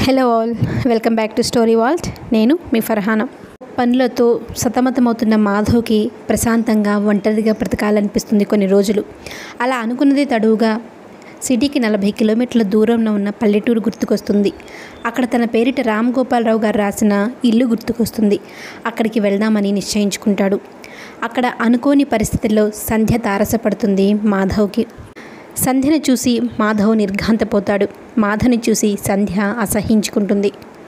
Hello all welcome back to story vault నేను మీ ఫర్హానా పనులతో సతమతమవుతున్న మాధవ్కి ప్రశాంతంగా ఒంటరిగా బ్రతకాలనిపిస్తుంది కొన్ని రోజులు అలా అనుకున్నదే తడువుగా సిటీకి నలభై కిలోమీటర్ల దూరంలో ఉన్న పల్లెటూరు గుర్తుకొస్తుంది అక్కడ తన పేరిట రామ్ గోపాలరావు గారు రాసిన ఇల్లు గుర్తుకొస్తుంది అక్కడికి వెళ్దామని నిశ్చయించుకుంటాడు అక్కడ అనుకోని పరిస్థితుల్లో సంధ్య తారసపడుతుంది మాధవ్కి సంధ్యను చూసి మాధవ్ నిర్ఘాంతపోతాడు మాధవ్ని చూసి సంధ్య అసహించుకుంటుంది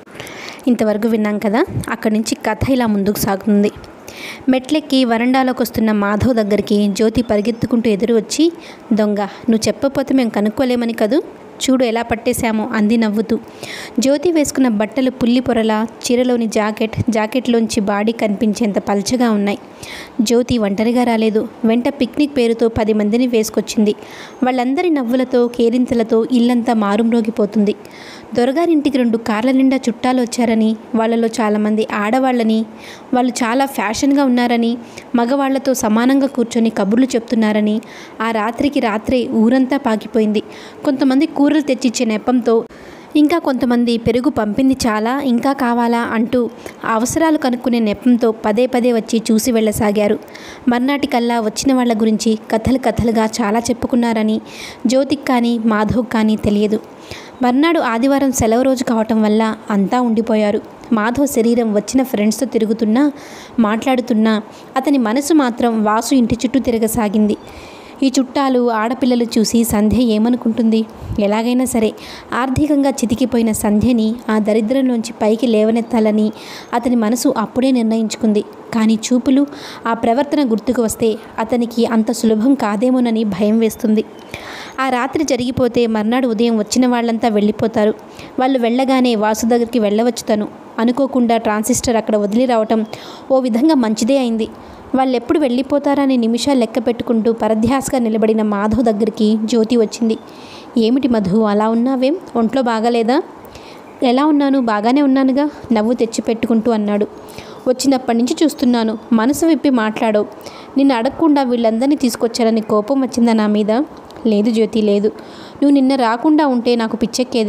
ఇంతవరకు విన్నాం కదా అక్కడి నుంచి కథ ఇలా ముందుకు సాగుతుంది మెట్లెక్కి వరండాలోకి వస్తున్న మాధవ్ దగ్గరికి జ్యోతి పరిగెత్తుకుంటూ ఎదురు వచ్చి దొంగ నువ్వు చెప్పకపోతే మేము కనుక్కోలేమని కదూ చూడు ఎలా పట్టేశామో అంది నవ్వుతూ జ్యోతి వేసుకున్న బట్టలు పుల్లి పొరలా చీరలోని జాకెట్ జాకెట్లోంచి బాడీ కనిపించేంత పల్చగా ఉన్నాయి జ్యోతి ఒంటరిగా రాలేదు వెంట పిక్నిక్ పేరుతో పది మందిని వేసుకొచ్చింది వాళ్ళందరి నవ్వులతో కేరింతలతో ఇల్లంతా మారుమ్రోగిపోతుంది దొరగారింటికి రెండు కార్ల నిండా చుట్టాలు వచ్చారని వాళ్ళలో చాలామంది ఆడవాళ్ళని వాళ్ళు చాలా ఫ్యాషన్గా ఉన్నారని మగవాళ్లతో సమానంగా కూర్చొని కబుర్లు చెప్తున్నారని ఆ రాత్రికి రాత్రే ఊరంతా పాకిపోయింది కొంతమంది కూరలు తెచ్చిచ్చే నెపంతో ఇంకా కొంతమంది పెరుగు పంపింది చాలా ఇంకా కావాలా అంటూ అవసరాలు కనుక్కునే నెపంతో పదే పదే వచ్చి చూసి వెళ్ళసాగారు మర్నాటికల్లా వచ్చిన వాళ్ళ గురించి కథలు కథలుగా చాలా చెప్పుకున్నారని జ్యోతిక్ కానీ మాధవ్ కానీ తెలియదు మర్నాడు ఆదివారం సెలవు రోజు కావటం వల్ల అంతా ఉండిపోయారు మాధవ్ శరీరం వచ్చిన ఫ్రెండ్స్తో తిరుగుతున్నా మాట్లాడుతున్నా అతని మనసు మాత్రం వాసు ఇంటి చుట్టూ తిరగసాగింది ఈ చుట్టాలు ఆడపిల్లలు చూసి సంధ్య ఏమనుకుంటుంది ఎలాగైనా సరే ఆర్థికంగా చితికిపోయిన సంధ్యని ఆ దరిద్రంలోంచి పైకి లేవనెత్తాలని అతని మనసు అప్పుడే నిర్ణయించుకుంది కానీ చూపులు ఆ ప్రవర్తన గుర్తుకు వస్తే అతనికి అంత సులభం కాదేమోనని భయం వేస్తుంది ఆ రాత్రి జరిగిపోతే మర్నాడు ఉదయం వచ్చిన వాళ్ళంతా వెళ్ళిపోతారు వాళ్ళు వెళ్ళగానే వాసు దగ్గరికి వెళ్ళవచ్చు తను అనుకోకుండా ట్రాన్సిస్టర్ అక్కడ వదిలి రావటం ఓ విధంగా మంచిదే అయింది వాళ్ళు ఎప్పుడు వెళ్ళిపోతారనే నిమిషాలు లెక్క పెట్టుకుంటూ పరధ్యాసగా నిలబడిన మాధవ్ దగ్గరికి జ్యోతి వచ్చింది ఏమిటి మధు అలా ఉన్నావేం ఒంట్లో బాగాలేదా ఎలా ఉన్నాను బాగానే ఉన్నానుగా నవ్వు తెచ్చిపెట్టుకుంటూ అన్నాడు వచ్చినప్పటి నుంచి చూస్తున్నాను మనసు విప్పి మాట్లాడవు నిన్ను అడగకుండా వీళ్ళందరినీ తీసుకొచ్చారని కోపం వచ్చిందా నా మీద లేదు జ్యోతి లేదు నువ్వు నిన్న రాకుండా ఉంటే నాకు పిచ్చెక్కేది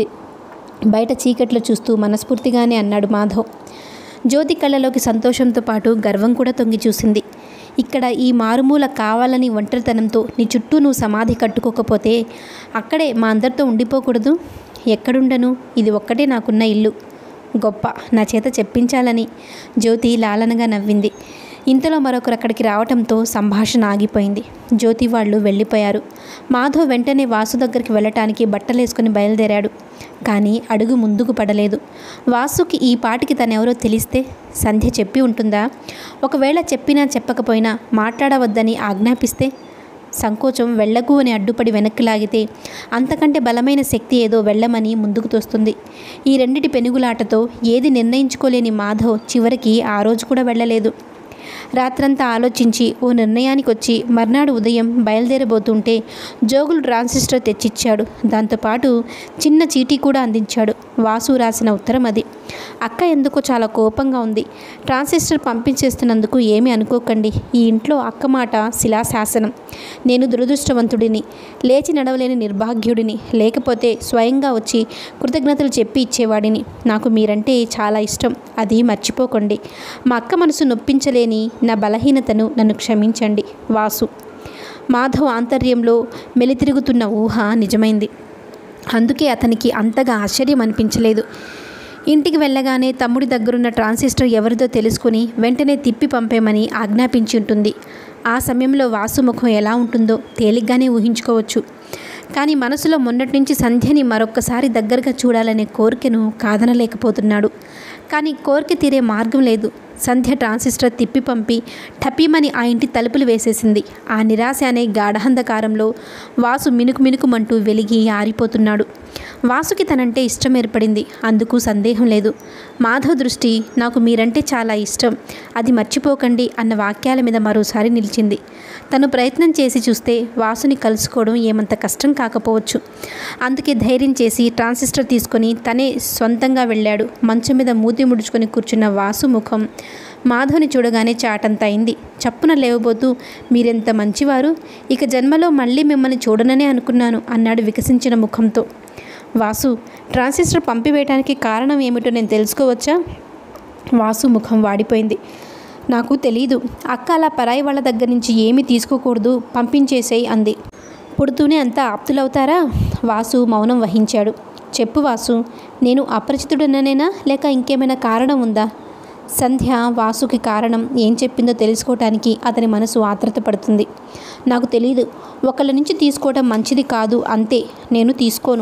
బయట చీకట్లో చూస్తూ మనస్ఫూర్తిగానే అన్నాడు మాధవ్ జ్యోతి కళ్ళలోకి సంతోషంతో పాటు గర్వం కూడా తొంగి చూసింది ఇక్కడ ఈ మారుమూల కావాలని ఒంటరితనంతో నీ చుట్టూ నువ్వు సమాధి కట్టుకోకపోతే అక్కడే మా అందరితో ఉండిపోకూడదు ఎక్కడుండను ఇది ఒక్కటే నాకున్న ఇల్లు గొప్ప నా చేత చెప్పించాలని జ్యోతి లాలనగా నవ్వింది ఇంతలో మరొకరు అక్కడికి రావటంతో సంభాషణ ఆగిపోయింది జ్యోతి వాళ్ళు వెళ్ళిపోయారు మాధవ్ వెంటనే వాసు దగ్గరికి వెళ్ళటానికి బట్టలేసుకుని బయలుదేరాడు కానీ అడుగు ముందుకు పడలేదు వాసుకి ఈ పాటికి తనెవరో తెలిస్తే సంధ్య చెప్పి ఉంటుందా ఒకవేళ చెప్పినా చెప్పకపోయినా మాట్లాడవద్దని ఆజ్ఞాపిస్తే సంకోచం వెళ్ళకు అని అడ్డుపడి వెనక్కి లాగితే అంతకంటే బలమైన శక్తి ఏదో వెళ్ళమని ముందుకు తోస్తుంది ఈ రెండిటి పెనుగులాటతో ఏది నిర్ణయించుకోలేని మాధవ్ చివరికి ఆ రోజు కూడా వెళ్ళలేదు రాత్రంతా ఆలోచించి ఓ నిర్ణయానికి వచ్చి మర్నాడు ఉదయం బయలుదేరబోతుంటే జోగులు ట్రాన్సిస్టర్ తెచ్చిచ్చాడు దాంతోపాటు చిన్న చీటీ కూడా అందించాడు వాసు రాసిన ఉత్తరం అది అక్క ఎందుకో చాలా కోపంగా ఉంది ట్రాన్సిస్టర్ పంపించేస్తున్నందుకు ఏమీ అనుకోకండి ఈ ఇంట్లో అక్క మాట శిలాశాసనం నేను దురదృష్టవంతుడిని లేచి నడవలేని నిర్భాగ్యుడిని లేకపోతే స్వయంగా వచ్చి కృతజ్ఞతలు చెప్పి ఇచ్చేవాడిని నాకు మీరంటే చాలా ఇష్టం అది మర్చిపోకండి మా అక్క మనసు నొప్పించలేని నా బలహీనతను నన్ను క్షమించండి వాసు మాధవ్ ఆంతర్యంలో మెలితిరుగుతున్న ఊహ నిజమైంది అందుకే అతనికి అంతగా ఆశ్చర్యం అనిపించలేదు ఇంటికి వెళ్ళగానే తమ్ముడి దగ్గరున్న ట్రాన్సిస్టర్ ఎవరిదో తెలుసుకుని వెంటనే తిప్పి పంపేమని ఆజ్ఞాపించి ఉంటుంది ఆ సమయంలో వాసు ముఖం ఎలా ఉంటుందో తేలిగ్గానే ఊహించుకోవచ్చు కానీ మనసులో మొన్నటి నుంచి సంధ్యని మరొక్కసారి దగ్గరగా చూడాలనే కోరికను కాదనలేకపోతున్నాడు కానీ కోరిక తీరే మార్గం లేదు సంధ్య ట్రాన్సిస్టర్ తిప్పి పంపి టపీమని ఆ ఇంటి తలుపులు వేసేసింది ఆ నిరాశ అనే గాఢహంధకారంలో వాసు మినుకు మినుకుమంటూ వెలిగి ఆరిపోతున్నాడు వాసుకి తనంటే ఇష్టం ఏర్పడింది అందుకు సందేహం లేదు మాధవ్ దృష్టి నాకు మీరంటే చాలా ఇష్టం అది మర్చిపోకండి అన్న వాక్యాల మీద మరోసారి నిలిచింది తను ప్రయత్నం చేసి చూస్తే వాసుని కలుసుకోవడం ఏమంత కష్టం కాకపోవచ్చు అందుకే ధైర్యం చేసి ట్రాన్సిస్టర్ తీసుకొని తనే సొంతంగా వెళ్ళాడు మంచం మీద మూతి ముడుచుకొని కూర్చున్న వాసు ముఖం మాధవ్ని చూడగానే చాటంత అయింది చప్పున లేవబోతూ మీరెంత మంచివారు ఇక జన్మలో మళ్ళీ మిమ్మల్ని చూడననే అనుకున్నాను అన్నాడు వికసించిన ముఖంతో వాసు ట్రాన్సిస్టర్ పంపివేయడానికి కారణం ఏమిటో నేను తెలుసుకోవచ్చా వాసు ముఖం వాడిపోయింది నాకు తెలీదు అక్క అలా పరాయి వాళ్ళ దగ్గర నుంచి ఏమీ తీసుకోకూడదు పంపించేసేయి అంది పుడుతూనే అంతా ఆప్తులవుతారా వాసు మౌనం వహించాడు చెప్పు వాసు నేను అపరిచితుడననేనా లేక ఇంకేమైనా కారణం ఉందా సంధ్య వాసుకి కారణం ఏం చెప్పిందో తెలుసుకోవటానికి అతని మనసు ఆత్రత పడుతుంది నాకు తెలీదు ఒకళ్ళ నుంచి తీసుకోవడం మంచిది కాదు అంతే నేను తీసుకోను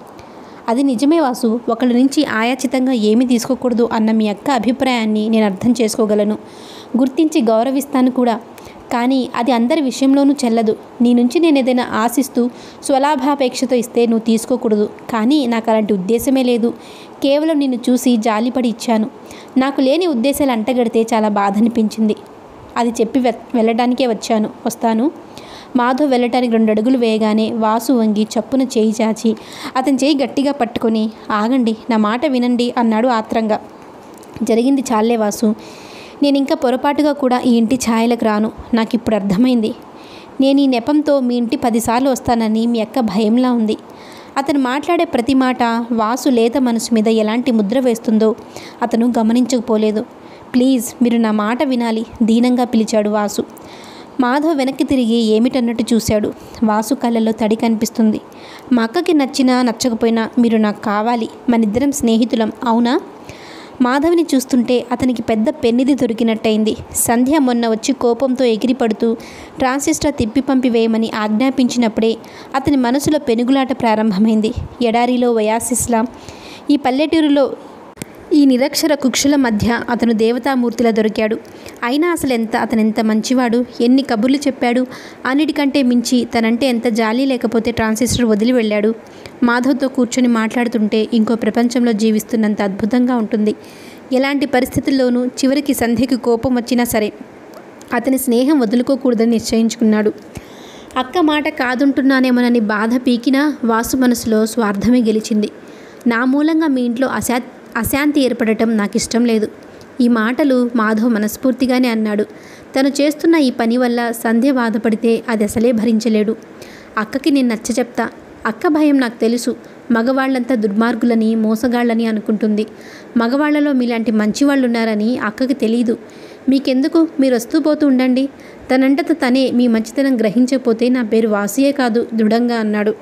అది నిజమే వాసు ఒకళ్ళ నుంచి ఆయాచితంగా ఏమీ తీసుకోకూడదు అన్న మీ అక్క అభిప్రాయాన్ని నేను అర్థం చేసుకోగలను గుర్తించి గౌరవిస్తాను కూడా కానీ అది అందరి విషయంలోనూ చెల్లదు నీ నుంచి నేను ఏదైనా ఆశిస్తూ స్వలాభాపేక్షతో ఇస్తే నువ్వు తీసుకోకూడదు కానీ నాకు అలాంటి ఉద్దేశమే లేదు కేవలం నిన్ను చూసి జాలిపడి ఇచ్చాను నాకు లేని ఉద్దేశాలు అంటగడితే చాలా బాధ అనిపించింది అది చెప్పి వె వెళ్ళడానికే వచ్చాను వస్తాను మాధవ్ వెళ్ళటానికి రెండు అడుగులు వేయగానే వాసు వంగి చప్పున చేయి చాచి అతని చేయి గట్టిగా పట్టుకొని ఆగండి నా మాట వినండి అన్నాడు ఆత్రంగా జరిగింది చాలే వాసు నేను ఇంకా పొరపాటుగా కూడా ఈ ఇంటి ఛాయలకు రాను నాకు ఇప్పుడు అర్థమైంది నేను ఈ నెపంతో మీ ఇంటి పదిసార్లు వస్తానని మీ అక్క భయంలా ఉంది అతను మాట్లాడే ప్రతి మాట వాసు లేత మనసు మీద ఎలాంటి ముద్ర వేస్తుందో అతను గమనించకపోలేదు ప్లీజ్ మీరు నా మాట వినాలి దీనంగా పిలిచాడు వాసు మాధవ్ వెనక్కి తిరిగి ఏమిటన్నట్టు చూశాడు వాసు కళ్ళల్లో తడి కనిపిస్తుంది మా అక్కకి నచ్చినా నచ్చకపోయినా మీరు నాకు కావాలి మనిద్దరం స్నేహితులం అవునా మాధవ్ని చూస్తుంటే అతనికి పెద్ద పెన్నిది దొరికినట్టయింది సంధ్య మొన్న వచ్చి కోపంతో ఎగిరిపడుతూ ట్రాన్సిస్టర్ తిప్పి పంపివేయమని ఆజ్ఞాపించినప్పుడే అతని మనసులో పెనుగులాట ప్రారంభమైంది ఎడారిలో వయాసిస్లా ఈ పల్లెటూరులో ఈ నిరక్షర కుక్షుల మధ్య అతను దేవతామూర్తిలా దొరికాడు అయినా అసలు ఎంత అతను ఎంత మంచివాడు ఎన్ని కబుర్లు చెప్పాడు అన్నిటికంటే మించి తనంటే ఎంత జాలి లేకపోతే ట్రాన్సిస్టర్ వదిలి వెళ్ళాడు మాధవ్తో కూర్చొని మాట్లాడుతుంటే ఇంకో ప్రపంచంలో జీవిస్తున్నంత అద్భుతంగా ఉంటుంది ఎలాంటి పరిస్థితుల్లోనూ చివరికి సంధ్యకి కోపం వచ్చినా సరే అతని స్నేహం వదులుకోకూడదని నిశ్చయించుకున్నాడు అక్క మాట కాదుంటున్నానేమోనని బాధ పీకినా వాసు మనసులో స్వార్థమే గెలిచింది నా మూలంగా మీ ఇంట్లో అశా అశాంతి ఏర్పడటం నాకు ఇష్టం లేదు ఈ మాటలు మాధవ్ మనస్ఫూర్తిగానే అన్నాడు తను చేస్తున్న ఈ పని వల్ల సంధ్య బాధపడితే అది అసలే భరించలేడు అక్కకి నేను నచ్చ చెప్తా అక్క భయం నాకు తెలుసు మగవాళ్ళంతా దుర్మార్గులని మోసగాళ్ళని అనుకుంటుంది మగవాళ్లలో మీలాంటి మంచివాళ్ళు ఉన్నారని అక్కకి తెలీదు మీకెందుకు మీరు వస్తూ పోతూ ఉండండి తనంటత తనే మీ మంచితనం గ్రహించకపోతే నా పేరు వాసియే కాదు దృఢంగా అన్నాడు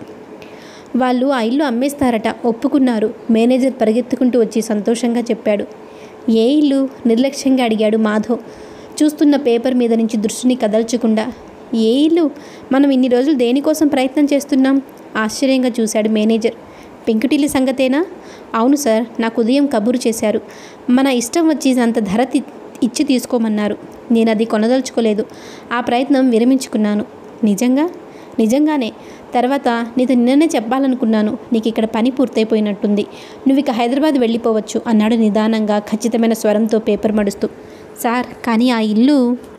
వాళ్ళు ఆ ఇల్లు అమ్మేస్తారట ఒప్పుకున్నారు మేనేజర్ పరిగెత్తుకుంటూ వచ్చి సంతోషంగా చెప్పాడు ఏ ఇల్లు నిర్లక్ష్యంగా అడిగాడు మాధవ్ చూస్తున్న పేపర్ మీద నుంచి దృష్టిని కదల్చకుండా ఏ ఇల్లు మనం ఇన్ని రోజులు దేనికోసం ప్రయత్నం చేస్తున్నాం ఆశ్చర్యంగా చూశాడు మేనేజర్ పెంకుటిల్లి సంగతేనా అవును సార్ నాకు ఉదయం కబురు చేశారు మన ఇష్టం వచ్చి అంత ధర తి- ఇచ్చి తీసుకోమన్నారు నేను అది కొనదలుచుకోలేదు ఆ ప్రయత్నం విరమించుకున్నాను నిజంగా నిజంగానే తర్వాత నీతో నిన్ననే చెప్పాలనుకున్నాను నీకు ఇక్కడ పని పూర్తయిపోయినట్టుంది నువ్వు ఇక హైదరాబాద్ వెళ్ళిపోవచ్చు అన్నాడు నిదానంగా ఖచ్చితమైన స్వరంతో పేపర్ మడుస్తూ సార్ కానీ ఆ ఇల్లు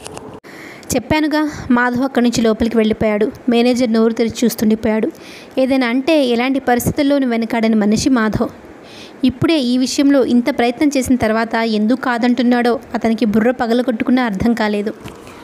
చెప్పానుగా మాధవ్ అక్కడి నుంచి లోపలికి వెళ్ళిపోయాడు మేనేజర్ నోరు తెరిచి చూస్తుండిపోయాడు ఏదైనా అంటే ఎలాంటి పరిస్థితుల్లోనూ వెనకాడని మనిషి మాధవ్ ఇప్పుడే ఈ విషయంలో ఇంత ప్రయత్నం చేసిన తర్వాత ఎందుకు కాదంటున్నాడో అతనికి బుర్ర పగలగొట్టుకున్నా అర్థం కాలేదు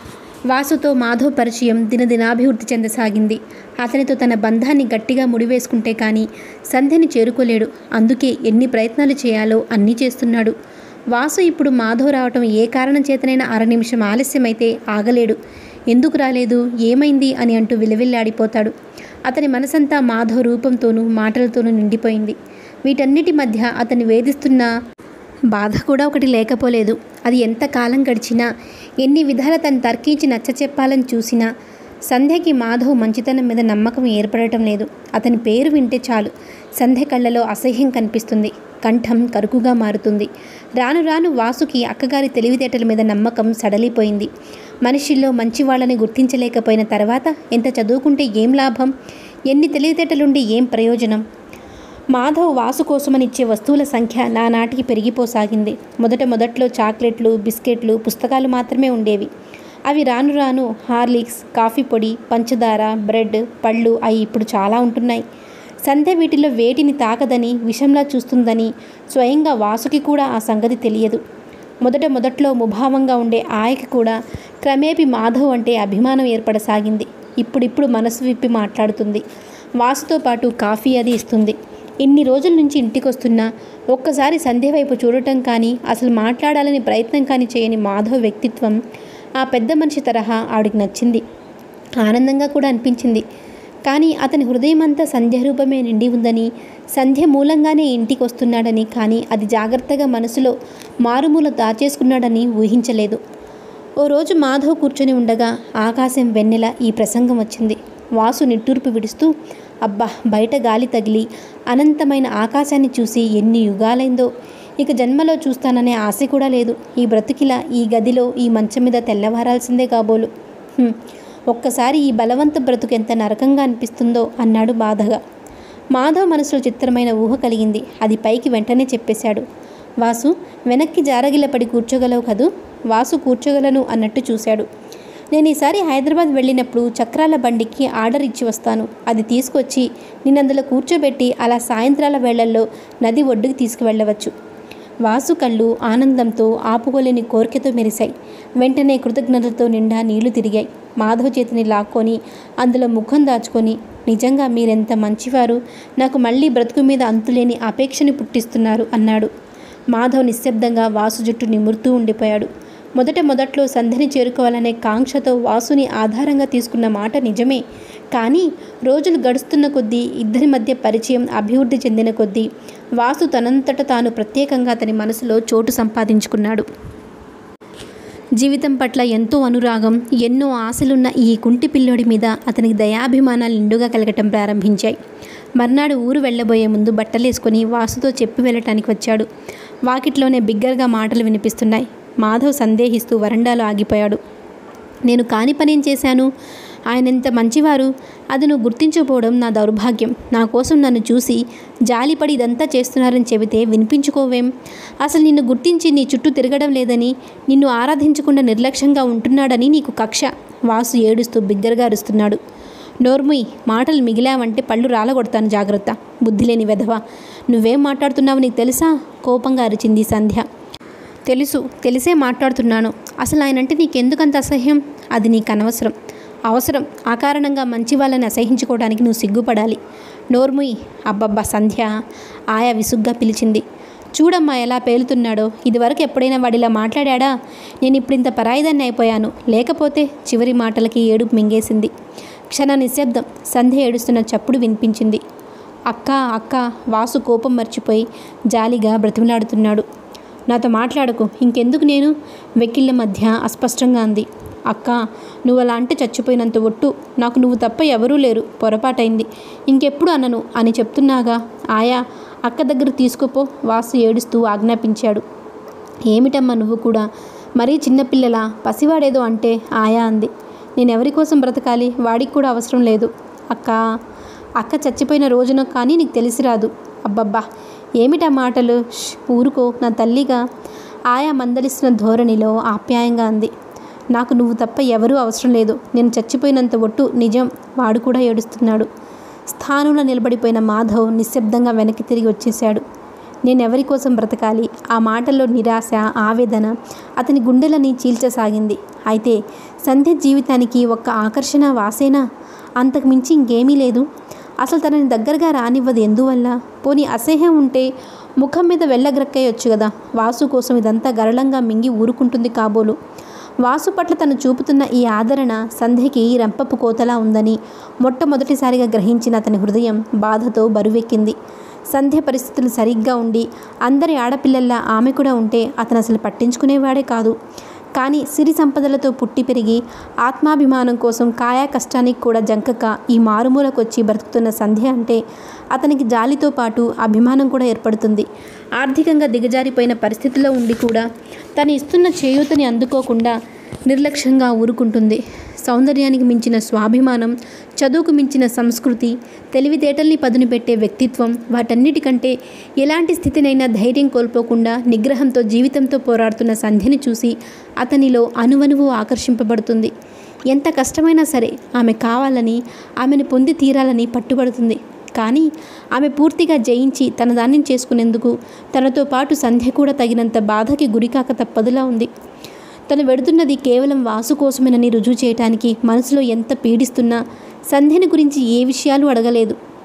వాసుతో మాధవ్ పరిచయం దినదినాభివృద్ధి చెందసాగింది అతనితో తన బంధాన్ని గట్టిగా ముడివేసుకుంటే కానీ సంధ్యని చేరుకోలేడు అందుకే ఎన్ని ప్రయత్నాలు చేయాలో అన్నీ చేస్తున్నాడు వాసు ఇప్పుడు మాధవ్ రావటం ఏ కారణం చేతనైనా అర నిమిషం ఆలస్యమైతే ఆగలేడు ఎందుకు రాలేదు ఏమైంది అని అంటూ విలవిల్లాడిపోతాడు అతని మనసంతా మాధవ్ రూపంతోనూ మాటలతోనూ నిండిపోయింది వీటన్నిటి మధ్య అతన్ని వేధిస్తున్న బాధ కూడా ఒకటి లేకపోలేదు అది ఎంత కాలం గడిచినా ఎన్ని విధాల తను తర్కించి నచ్చ చెప్పాలని చూసినా సంధ్యకి మాధవ్ మంచితనం మీద నమ్మకం ఏర్పడటం లేదు అతని పేరు వింటే చాలు సంధ్య కళ్ళలో అసహ్యం కనిపిస్తుంది కంఠం కరుకుగా మారుతుంది రాను రాను వాసుకి అక్కగారి తెలివితేటల మీద నమ్మకం సడలిపోయింది మనిషిల్లో మంచి వాళ్ళని గుర్తించలేకపోయిన తర్వాత ఎంత చదువుకుంటే ఏం లాభం ఎన్ని తెలివితేటలుండి ఏం ప్రయోజనం మాధవ్ వాసు కోసమని ఇచ్చే వస్తువుల సంఖ్య నానాటికి పెరిగిపోసాగింది మొదట మొదట్లో చాక్లెట్లు బిస్కెట్లు పుస్తకాలు మాత్రమే ఉండేవి అవి రాను రాను హార్లిక్స్ కాఫీ పొడి పంచదార బ్రెడ్ పళ్ళు అవి ఇప్పుడు చాలా ఉంటున్నాయి సంధ్య వీటిలో వేటిని తాకదని విషంలా చూస్తుందని స్వయంగా వాసుకి కూడా ఆ సంగతి తెలియదు మొదట మొదట్లో ముభావంగా ఉండే ఆయకి కూడా క్రమేపీ మాధవ్ అంటే అభిమానం ఏర్పడసాగింది ఇప్పుడిప్పుడు మనసు విప్పి మాట్లాడుతుంది వాసుతో పాటు కాఫీ అది ఇస్తుంది ఇన్ని రోజుల నుంచి ఇంటికి వస్తున్నా ఒక్కసారి సంధ్య వైపు చూడటం కానీ అసలు మాట్లాడాలని ప్రయత్నం కానీ చేయని మాధవ్ వ్యక్తిత్వం ఆ పెద్ద మనిషి తరహా ఆవిడికి నచ్చింది ఆనందంగా కూడా అనిపించింది కానీ అతని హృదయం అంతా సంధ్య రూపమే నిండి ఉందని సంధ్య మూలంగానే ఇంటికి వస్తున్నాడని కానీ అది జాగ్రత్తగా మనసులో మారుమూల దాచేసుకున్నాడని ఊహించలేదు ఓ రోజు మాధవ్ కూర్చొని ఉండగా ఆకాశం వెన్నెల ఈ ప్రసంగం వచ్చింది వాసు నిట్టూర్పు విడుస్తూ అబ్బా బయట గాలి తగిలి అనంతమైన ఆకాశాన్ని చూసి ఎన్ని యుగాలైందో ఇక జన్మలో చూస్తాననే ఆశ కూడా లేదు ఈ బ్రతుకిలా ఈ గదిలో ఈ మంచం మీద తెల్లవారాల్సిందే కాబోలు హ్మ్. ఒక్కసారి ఈ బలవంత బ్రతుకు ఎంత నరకంగా అనిపిస్తుందో అన్నాడు బాధగా మాధవ్ మనసులో చిత్రమైన ఊహ కలిగింది అది పైకి వెంటనే చెప్పేశాడు వాసు వెనక్కి జారగిలపడి కూర్చోగలవు కదూ వాసు కూర్చోగలను అన్నట్టు చూశాడు నేను ఈసారి హైదరాబాద్ వెళ్ళినప్పుడు చక్రాల బండికి ఆర్డర్ ఇచ్చి వస్తాను అది తీసుకొచ్చి నేను అందులో కూర్చోబెట్టి అలా సాయంత్రాల వేళల్లో నది ఒడ్డుకి తీసుకువెళ్ళవచ్చు వాసు కళ్ళు ఆనందంతో ఆపుకోలేని కోరికతో మెరిశాయి వెంటనే కృతజ్ఞతతో నిండా నీళ్లు తిరిగాయి మాధవ్ చేతిని లాక్కొని అందులో ముఖం దాచుకొని నిజంగా మీరెంత మంచివారు నాకు మళ్ళీ బ్రతుకు మీద అంతులేని అపేక్షని పుట్టిస్తున్నారు అన్నాడు మాధవ్ నిశ్శబ్దంగా వాసు జుట్టు నిమురుతూ ఉండిపోయాడు మొదట మొదట్లో సంధిని చేరుకోవాలనే కాంక్షతో వాసుని ఆధారంగా తీసుకున్న మాట నిజమే కానీ రోజులు గడుస్తున్న కొద్దీ ఇద్దరి మధ్య పరిచయం అభివృద్ధి చెందిన కొద్దీ వాసు తనంతట తాను ప్రత్యేకంగా అతని మనసులో చోటు సంపాదించుకున్నాడు జీవితం పట్ల ఎంతో అనురాగం ఎన్నో ఆశలున్న ఈ కుంటి పిల్లోడి మీద అతనికి దయాభిమానాలు నిండుగా కలగటం ప్రారంభించాయి మర్నాడు ఊరు వెళ్ళబోయే ముందు బట్టలేసుకొని వాసుతో చెప్పి వెళ్ళటానికి వచ్చాడు వాకిట్లోనే బిగ్గరగా మాటలు వినిపిస్తున్నాయి మాధవ్ సందేహిస్తూ వరండాలో ఆగిపోయాడు నేను కాని పనేం చేశాను ఆయన ఎంత మంచివారు అది నువ్వు గుర్తించకపోవడం నా దౌర్భాగ్యం నా కోసం నన్ను చూసి జాలిపడి ఇదంతా చేస్తున్నారని చెబితే వినిపించుకోవేం అసలు నిన్ను గుర్తించి నీ చుట్టూ తిరగడం లేదని నిన్ను ఆరాధించకుండా నిర్లక్ష్యంగా ఉంటున్నాడని నీకు కక్ష వాసు ఏడుస్తూ బిగ్గరగా అరుస్తున్నాడు నోర్ముయ్ మాటలు మిగిలావంటే పళ్ళు రాలగొడతాను జాగ్రత్త బుద్ధిలేని వెధవ నువ్వేం మాట్లాడుతున్నావు నీకు తెలుసా కోపంగా అరిచింది సంధ్య తెలుసు తెలిసే మాట్లాడుతున్నాను అసలు ఆయనంటే నీకెందుకంత అసహ్యం అది నీకు అనవసరం అవసరం ఆ కారణంగా మంచి వాళ్ళని అసహించుకోవడానికి నువ్వు సిగ్గుపడాలి నోర్ముయ్ అబ్బబ్బా సంధ్య ఆయా విసుగ్గా పిలిచింది చూడమ్మా ఎలా పేలుతున్నాడో ఇదివరకు ఎప్పుడైనా వాడిలా మాట్లాడా నేను ఇప్పుడు ఇంత పరాయిదాన్ని అయిపోయాను లేకపోతే చివరి మాటలకి ఏడుపు మింగేసింది క్షణ నిశ్శబ్దం సంధ్య ఏడుస్తున్న చప్పుడు వినిపించింది అక్క అక్క వాసు కోపం మర్చిపోయి జాలిగా బ్రతిమలాడుతున్నాడు నాతో మాట్లాడకు ఇంకెందుకు నేను వెకిళ్ళ మధ్య అస్పష్టంగా అంది అక్క నువ్వు అలా అంటే చచ్చిపోయినంత ఒట్టు నాకు నువ్వు తప్ప ఎవరూ లేరు పొరపాటైంది ఇంకెప్పుడు అనను అని చెప్తున్నాగా ఆయా అక్క దగ్గర తీసుకుపో వాసు ఏడుస్తూ ఆజ్ఞాపించాడు ఏమిటమ్మా నువ్వు కూడా మరీ చిన్నపిల్లల పసివాడేదో అంటే ఆయా అంది నేను ఎవరి కోసం బ్రతకాలి వాడికి కూడా అవసరం లేదు అక్క అక్క చచ్చిపోయిన రోజున కానీ నీకు తెలిసి రాదు అబ్బబ్బా ఏమిటా మాటలు ష్, ఊరుకో నా తల్లిగా ఆయా మందలిస్తున్న ధోరణిలో ఆప్యాయంగా అంది నాకు నువ్వు తప్ప ఎవరూ అవసరం లేదు నేను చచ్చిపోయినంత ఒట్టు నిజం వాడు కూడా ఏడుస్తున్నాడు స్థానంలో నిలబడిపోయిన మాధవ్ నిశ్శబ్దంగా వెనక్కి తిరిగి వచ్చేశాడు నేను ఎవరి కోసం బ్రతకాలి ఆ మాటల్లో నిరాశ ఆవేదన అతని గుండెలని చీల్చసాగింది అయితే సంధ్య జీవితానికి ఒక్క ఆకర్షణ వాసేనా అంతకు మించి ఇంకేమీ లేదు అసలు తనని దగ్గరగా రానివ్వదు ఎందువల్ల పోనీ అసహ్యం ఉంటే ముఖం మీద వెళ్ళగ్రక్కేయొచ్చు కదా వాసు కోసం ఇదంతా గరళంగా మింగి ఊరుకుంటుంది కాబోలు వాసు పట్ల తను చూపుతున్న ఈ ఆదరణ సంధ్యకి రంపపు కోతలా ఉందని మొట్టమొదటిసారిగా గ్రహించిన అతని హృదయం బాధతో బరువెక్కింది సంధ్య పరిస్థితులు సరిగ్గా ఉండి అందరి ఆడపిల్లల్లా ఆమె కూడా ఉంటే అతను అసలు పట్టించుకునేవాడే కాదు కానీ సిరి సంపదలతో పుట్టి పెరిగి ఆత్మాభిమానం కోసం కాయా కష్టానికి కూడా జంకక ఈ మారుమూలకొచ్చి బ్రతుకుతున్న సంధ్య అంటే అతనికి జాలితో పాటు అభిమానం కూడా ఏర్పడుతుంది ఆర్థికంగా దిగజారిపోయిన పరిస్థితిలో ఉండి కూడా తను ఇస్తున్న చేయూతని అందుకోకుండా నిర్లక్ష్యంగా ఊరుకుంటుంది సౌందర్యానికి మించిన స్వాభిమానం చదువుకు మించిన సంస్కృతి తెలివితేటల్ని పదును పెట్టే వ్యక్తిత్వం వాటన్నిటికంటే ఎలాంటి స్థితినైనా ధైర్యం కోల్పోకుండా నిగ్రహంతో జీవితంతో పోరాడుతున్న సంధ్యని చూసి అతనిలో అణువణువు ఆకర్షింపబడుతుంది ఎంత కష్టమైనా సరే ఆమె కావాలని ఆమెను పొంది తీరాలని పట్టుబడుతుంది కానీ ఆమె పూర్తిగా జయించి తన దాన్ని చేసుకునేందుకు తనతో పాటు సంధ్య కూడా తగినంత బాధకి గురికాక తప్పదులా ఉంది తను వెడుతున్నది కేవలం వాసు కోసమేనని రుజువు చేయటానికి మనసులో ఎంత పీడిస్తున్నా సంధ్యని గురించి ఏ విషయాలు అడగలేదు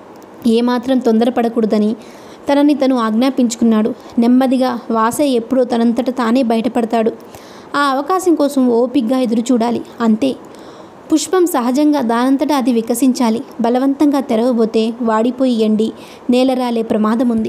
ఏమాత్రం తొందరపడకూడదని తనని తను ఆజ్ఞాపించుకున్నాడు నెమ్మదిగా వాసే ఎప్పుడో తనంతట తానే బయటపడతాడు ఆ అవకాశం కోసం ఓపిగ్గా ఎదురు చూడాలి అంతే పుష్పం సహజంగా దానంతటా అది వికసించాలి బలవంతంగా తెరవబోతే వాడిపోయి ఎండి నేలరాలే ప్రమాదం ఉంది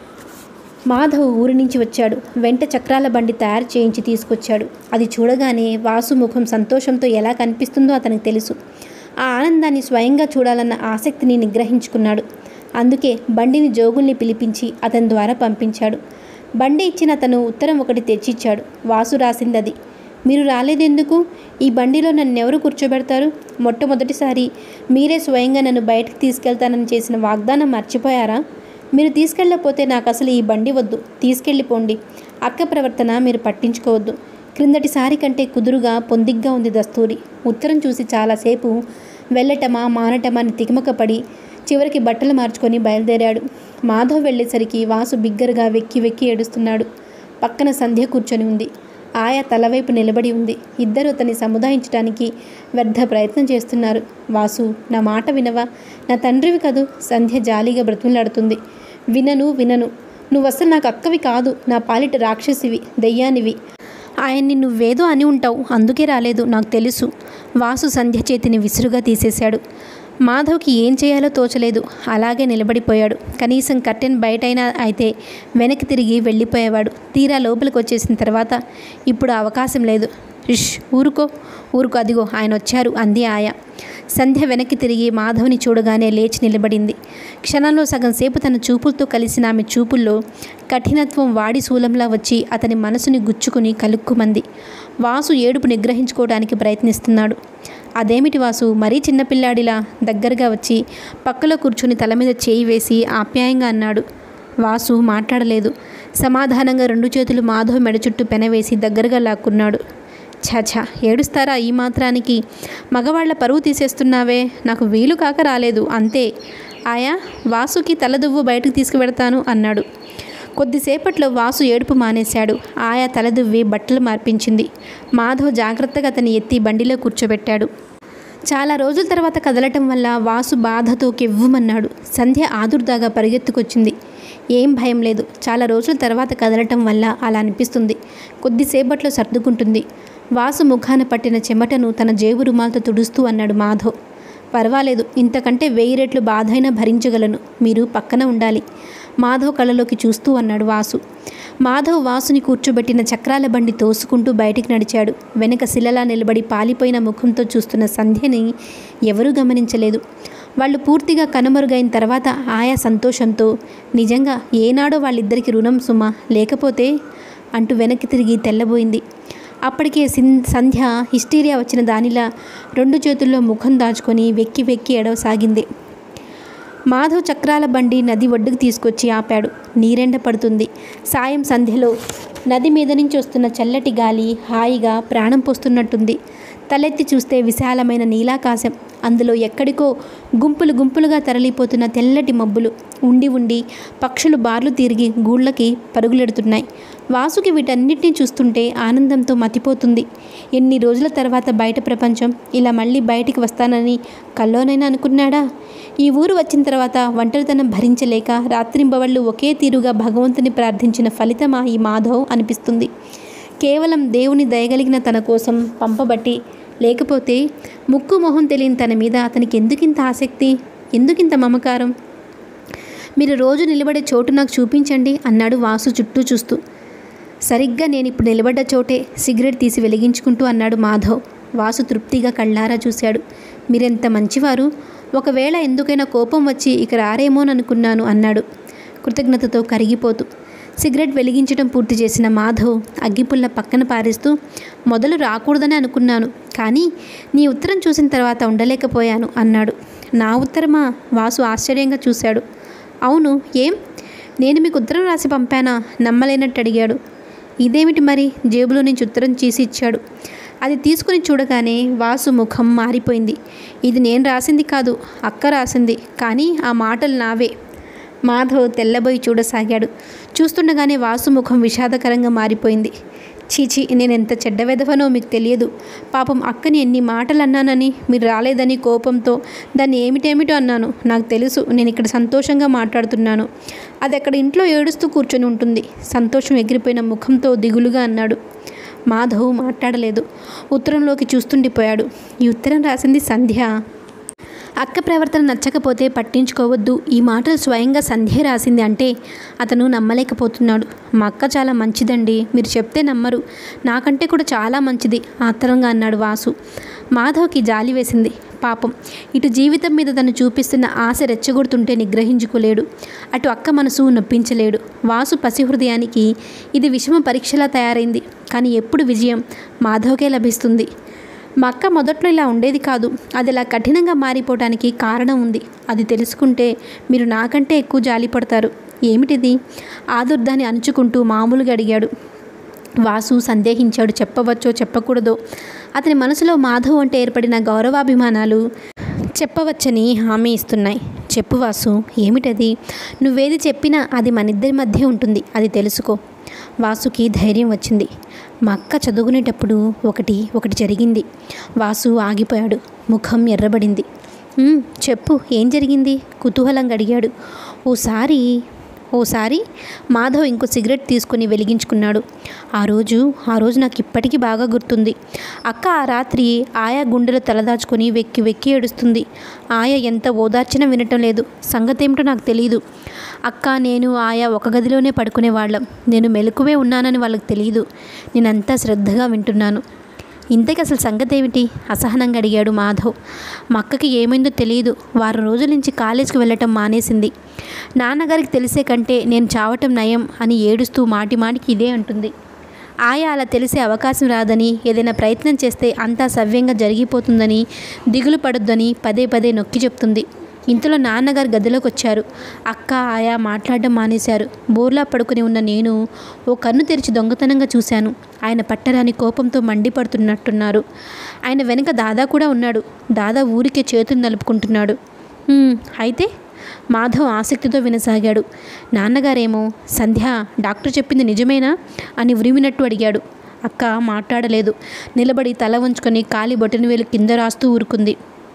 మాధవ్ ఊరి నుంచి వచ్చాడు వెంట చక్రాల బండి తయారు చేయించి తీసుకొచ్చాడు అది చూడగానే వాసు ముఖం సంతోషంతో ఎలా కనిపిస్తుందో అతనికి తెలుసు ఆ ఆనందాన్ని స్వయంగా చూడాలన్న ఆసక్తిని నిగ్రహించుకున్నాడు అందుకే బండిని జోగుల్ని పిలిపించి అతని ద్వారా పంపించాడు బండి ఇచ్చిన అతను ఉత్తరం ఒకటి తెచ్చిచ్చాడు వాసు రాసింది అది మీరు రాలేదెందుకు ఈ బండిలో నన్ను ఎవరు కూర్చోబెడతారు మొట్టమొదటిసారి మీరే స్వయంగా నన్ను బయటకు తీసుకెళ్తానని చేసిన వాగ్దానం మర్చిపోయారా మీరు తీసుకెళ్ళకపోతే నాకు అసలు ఈ బండి వద్దు తీసుకెళ్ళిపోండి అక్క ప్రవర్తన మీరు పట్టించుకోవద్దు క్రిందటిసారి కంటే కుదురుగా పొందిగ్గా ఉంది దస్తూరి ఉత్తరం చూసి చాలాసేపు వెళ్ళటమా మానటమా అని తికమకపడి చివరికి బట్టలు మార్చుకొని బయలుదేరాడు మాధవ్ వెళ్ళేసరికి వాసు బిగ్గరగా వెక్కి వెక్కి ఏడుస్తున్నాడు పక్కన సంధ్య కూర్చొని ఉంది ఆయా తలవైపు నిలబడి ఉంది ఇద్దరు అతన్ని సముదాయించడానికి వ్యర్థ ప్రయత్నం చేస్తున్నారు వాసు నా మాట వినవా నా తండ్రివి కదూ సంధ్య జాలీగా బ్రతులాడుతుంది వినను వినను నువ్వు అసలు నాకు అక్కవి కాదు నా పాలిట రాక్షసివి దెయ్యానివి ఆయన్ని నువ్వేదో అని ఉంటావు అందుకే రాలేదు నాకు తెలుసు వాసు సంధ్య చేతిని విసురుగా తీసేశాడు మాధవ్కి ఏం చేయాలో తోచలేదు అలాగే నిలబడిపోయాడు కనీసం కర్టెన్ బయటైనా అయితే వెనక్కి తిరిగి వెళ్ళిపోయేవాడు తీరా లోపలికి వచ్చేసిన తర్వాత ఇప్పుడు ఆ అవకాశం లేదు ఇష్ ఊరుకో ఊరుకో అదిగో ఆయన వచ్చారు అంది ఆయా సంధ్య వెనక్కి తిరిగి మాధవ్ని చూడగానే లేచి నిలబడింది క్షణంలో సగం సేపు తన చూపులతో కలిసిన ఆమె చూపుల్లో కఠినత్వం వాడి శూలంలా వచ్చి అతని మనసుని గుచ్చుకుని కలుక్కుమంది వాసు ఏడుపు నిగ్రహించుకోవడానికి ప్రయత్నిస్తున్నాడు అదేమిటి వాసు మరీ చిన్నపిల్లాడిలా దగ్గరగా వచ్చి పక్కలో కూర్చుని తల మీద చేయి వేసి ఆప్యాయంగా అన్నాడు వాసు మాట్లాడలేదు సమాధానంగా రెండు చేతులు మాధవ్ మెడ చుట్టూ పెనవేసి దగ్గరగా లాక్కున్నాడు ఛాఛా ఏడుస్తారా ఈ మాత్రానికి మగవాళ్ల పరువు తీసేస్తున్నావే నాకు వీలు కాక రాలేదు అంతే ఆయా వాసుకి తలదువ్వు బయటకు తీసుకువెడతాను అన్నాడు కొద్దిసేపట్లో వాసు ఏడుపు మానేశాడు ఆయా తలదువ్వి బట్టలు మార్పించింది మాధవ్ జాగ్రత్తగా అతని ఎత్తి బండిలో కూర్చోబెట్టాడు చాలా రోజుల తర్వాత కదలటం వల్ల వాసు బాధతో కెవ్వుమన్నాడు సంధ్య ఆదుర్దాగా పరిగెత్తుకొచ్చింది ఏం భయం లేదు చాలా రోజుల తర్వాత కదలటం వల్ల అలా అనిపిస్తుంది కొద్దిసేపట్లో సర్దుకుంటుంది వాసు ముఖాన పట్టిన చెమటను తన జేబు రుమాలతో తుడుస్తూ అన్నాడు మాధవ్ పర్వాలేదు ఇంతకంటే వెయ్యి రెట్లు బాధైనా భరించగలను మీరు పక్కన ఉండాలి మాధవ్ కళ్ళలోకి చూస్తూ అన్నాడు వాసు మాధవ్ వాసుని కూర్చోబెట్టిన చక్రాల బండి తోసుకుంటూ బయటికి నడిచాడు వెనక శిలలా నిలబడి పాలిపోయిన ముఖంతో చూస్తున్న సంధ్యని ఎవరూ గమనించలేదు వాళ్ళు పూర్తిగా కనుమరుగైన తర్వాత ఆయా సంతోషంతో నిజంగా ఏనాడో వాళ్ళిద్దరికి రుణం సుమ లేకపోతే అంటూ వెనక్కి తిరిగి తెల్లబోయింది అప్పటికే సిన్ సంధ్య హిస్టీరియా వచ్చిన దానిలా రెండు చేతుల్లో ముఖం దాచుకొని వెక్కి వెక్కి ఎడవసాగింది మాధవ్ చక్రాల బండి నది ఒడ్డుకు తీసుకొచ్చి ఆపాడు నీరెండ పడుతుంది సాయం సంధ్యలో నది మీద నుంచి వస్తున్న చల్లటి గాలి హాయిగా ప్రాణం పోస్తున్నట్టుంది తలెత్తి చూస్తే విశాలమైన నీలాకాశం అందులో ఎక్కడికో గుంపులు గుంపులుగా తరలిపోతున్న తెల్లటి మబ్బులు ఉండి ఉండి పక్షులు బార్లు తిరిగి గూళ్ళకి పరుగులెడుతున్నాయి వాసుకి వీటన్నిటిని చూస్తుంటే ఆనందంతో మతిపోతుంది ఎన్ని రోజుల తర్వాత బయట ప్రపంచం ఇలా మళ్ళీ బయటికి వస్తానని కల్లోనైనా అనుకున్నాడా ఈ ఊరు వచ్చిన తర్వాత ఒంటరితనం భరించలేక రాత్రింబవళ్ళు ఒకే తీరుగా భగవంతుని ప్రార్థించిన ఫలితమా ఈ మాధవ్ అనిపిస్తుంది కేవలం దేవుని దయగలిగిన తన కోసం పంపబట్టి లేకపోతే ముక్కు మొహం తెలియని తన మీద అతనికి ఎందుకింత ఆసక్తి ఎందుకింత మమకారం మీరు రోజు నిలబడే చోటు నాకు చూపించండి అన్నాడు వాసు చుట్టూ చూస్తూ సరిగ్గా నేను ఇప్పుడు నిలబడ్డ చోటే సిగరెట్ తీసి వెలిగించుకుంటూ అన్నాడు మాధవ్ వాసు తృప్తిగా కళ్ళారా చూశాడు మీరెంత మంచివారు ఒకవేళ ఎందుకైనా కోపం వచ్చి ఇక రారేమోననుకున్నాను అన్నాడు కృతజ్ఞతతో కరిగిపోతూ సిగరెట్ వెలిగించడం పూర్తి చేసిన మాధవ్ అగ్గిపుల్ల పక్కన పారేస్తూ మొదలు రాకూడదని అనుకున్నాను కానీ నీ ఉత్తరం చూసిన తర్వాత ఉండలేకపోయాను అన్నాడు నా ఉత్తరమా వాసు ఆశ్చర్యంగా చూశాడు అవును ఏం నేను మీకు ఉత్తరం రాసి పంపానా నమ్మలేనట్టు అడిగాడు ఇదేమిటి మరి జేబులో నుంచి ఉత్తరం చేసి ఇచ్చాడు అది తీసుకుని చూడగానే వాసు ముఖం మారిపోయింది ఇది నేను రాసింది కాదు అక్క రాసింది కానీ ఆ మాటలు నావే మాధవ్ తెల్లబోయి చూడసాగాడు చూస్తుండగానే వాసు ముఖం విషాదకరంగా మారిపోయింది చీచి నేను ఎంత చెడ్డ వెధవనో మీకు తెలియదు పాపం అక్కని ఎన్ని మాటలు అన్నానని మీరు రాలేదని కోపంతో దాన్ని ఏమిటేమిటో అన్నాను నాకు తెలుసు నేను ఇక్కడ సంతోషంగా మాట్లాడుతున్నాను అది అక్కడ ఇంట్లో ఏడుస్తూ కూర్చొని ఉంటుంది సంతోషం ఎగిరిపోయిన ముఖంతో దిగులుగా అన్నాడు మాధవ్ మాట్లాడలేదు ఉత్తరంలోకి చూస్తుండిపోయాడు ఈ ఉత్తరం రాసింది సంధ్య అక్క ప్రవర్తన నచ్చకపోతే పట్టించుకోవద్దు ఈ మాటలు స్వయంగా సంధ్య రాసింది అంటే అతను నమ్మలేకపోతున్నాడు మా అక్క చాలా మంచిదండి మీరు చెప్తే నమ్మరు నాకంటే కూడా చాలా మంచిది ఆత్రంగా అన్నాడు వాసు మాధవ్కి జాలి వేసింది పాపం ఇటు జీవితం మీద తను చూపిస్తున్న ఆశ రెచ్చగొడుతుంటే నిగ్రహించుకోలేడు అటు అక్క మనసు నొప్పించలేడు వాసు పసి హృదయానికి ఇది విషమ పరీక్షలా తయారైంది కానీ ఎప్పుడు విజయం మాధవ్కే లభిస్తుంది మా అక్క మొదట్లో ఇలా ఉండేది కాదు అది ఇలా కఠినంగా మారిపోవడానికి కారణం ఉంది అది తెలుసుకుంటే మీరు నాకంటే ఎక్కువ జాలి పడతారు ఏమిటిది ఆదుర్దాన్ని అణుచుకుంటూ మామూలుగా అడిగాడు వాసు సందేహించాడు చెప్పవచ్చో చెప్పకూడదో అతని మనసులో మాధవ్ అంటే ఏర్పడిన గౌరవాభిమానాలు చెప్పవచ్చని హామీ ఇస్తున్నాయి చెప్పు వాసు ఏమిటది నువ్వేది చెప్పినా అది మన ఇద్దరి మధ్య ఉంటుంది అది తెలుసుకో వాసుకి ధైర్యం వచ్చింది మా అక్క చదువుకునేటప్పుడు ఒకటి ఒకటి జరిగింది వాసు ఆగిపోయాడు ముఖం ఎర్రబడింది "ఉమ్, చెప్పు ఏం జరిగింది కుతూహలంగా అడిగాడు ఓసారి ఓసారి మాధవ్ ఇంకో సిగరెట్ తీసుకుని వెలిగించుకున్నాడు ఆ రోజు ఆ రోజు నాకు ఇప్పటికీ బాగా గుర్తుంది అక్క ఆ రాత్రి ఆయా గుండెలో తలదాచుకొని వెక్కి వెక్కి ఏడుస్తుంది ఆయా ఎంత ఓదార్చినా వినటం లేదు సంగతి ఏమిటో నాకు తెలియదు అక్క నేను ఆయా ఒక గదిలోనే పడుకునేవాళ్ళం నేను మెలకువే ఉన్నానని వాళ్ళకి తెలియదు నేనంతా శ్రద్ధగా వింటున్నాను ఇంతకీ అసలు సంగతి ఏమిటి అసహనంగా అడిగాడు మాధవ్ మా అక్కకి ఏమైందో తెలియదు వారం రోజుల నుంచి కాలేజీకి వెళ్ళటం మానేసింది నాన్నగారికి తెలిసే కంటే నేను చావటం నయం అని ఏడుస్తూ మాటి మాటికి ఇదే అంటుంది ఆయా అలా తెలిసే అవకాశం రాదని ఏదైనా ప్రయత్నం చేస్తే అంతా సవ్యంగా జరిగిపోతుందని దిగులు పడొద్దని పదే పదే నొక్కి చెప్తుంది ఇంతలో నాన్నగారు గదిలోకి వచ్చారు అక్క ఆయా మాట్లాడడం మానేశారు బోర్లా పడుకుని ఉన్న నేను ఓ కన్ను తెరిచి దొంగతనంగా చూశాను ఆయన పట్టరాని కోపంతో మండిపడుతున్నట్టున్నారు ఆయన వెనుక దాదా కూడా ఉన్నాడు దాదా ఊరికే చేతులు నలుపుకుంటున్నాడు "హ్మ్, అయితే మాధవ్ ఆసక్తితో వినసాగాడు నాన్నగారేమో సంధ్య డాక్టర్ చెప్పింది నిజమేనా అని ఉరిమినట్టు అడిగాడు అక్క మాట్లాడలేదు నిలబడి తల వంచుకొని కాలి బొటన వేలు కింద రాస్తూ ఊరుకుంది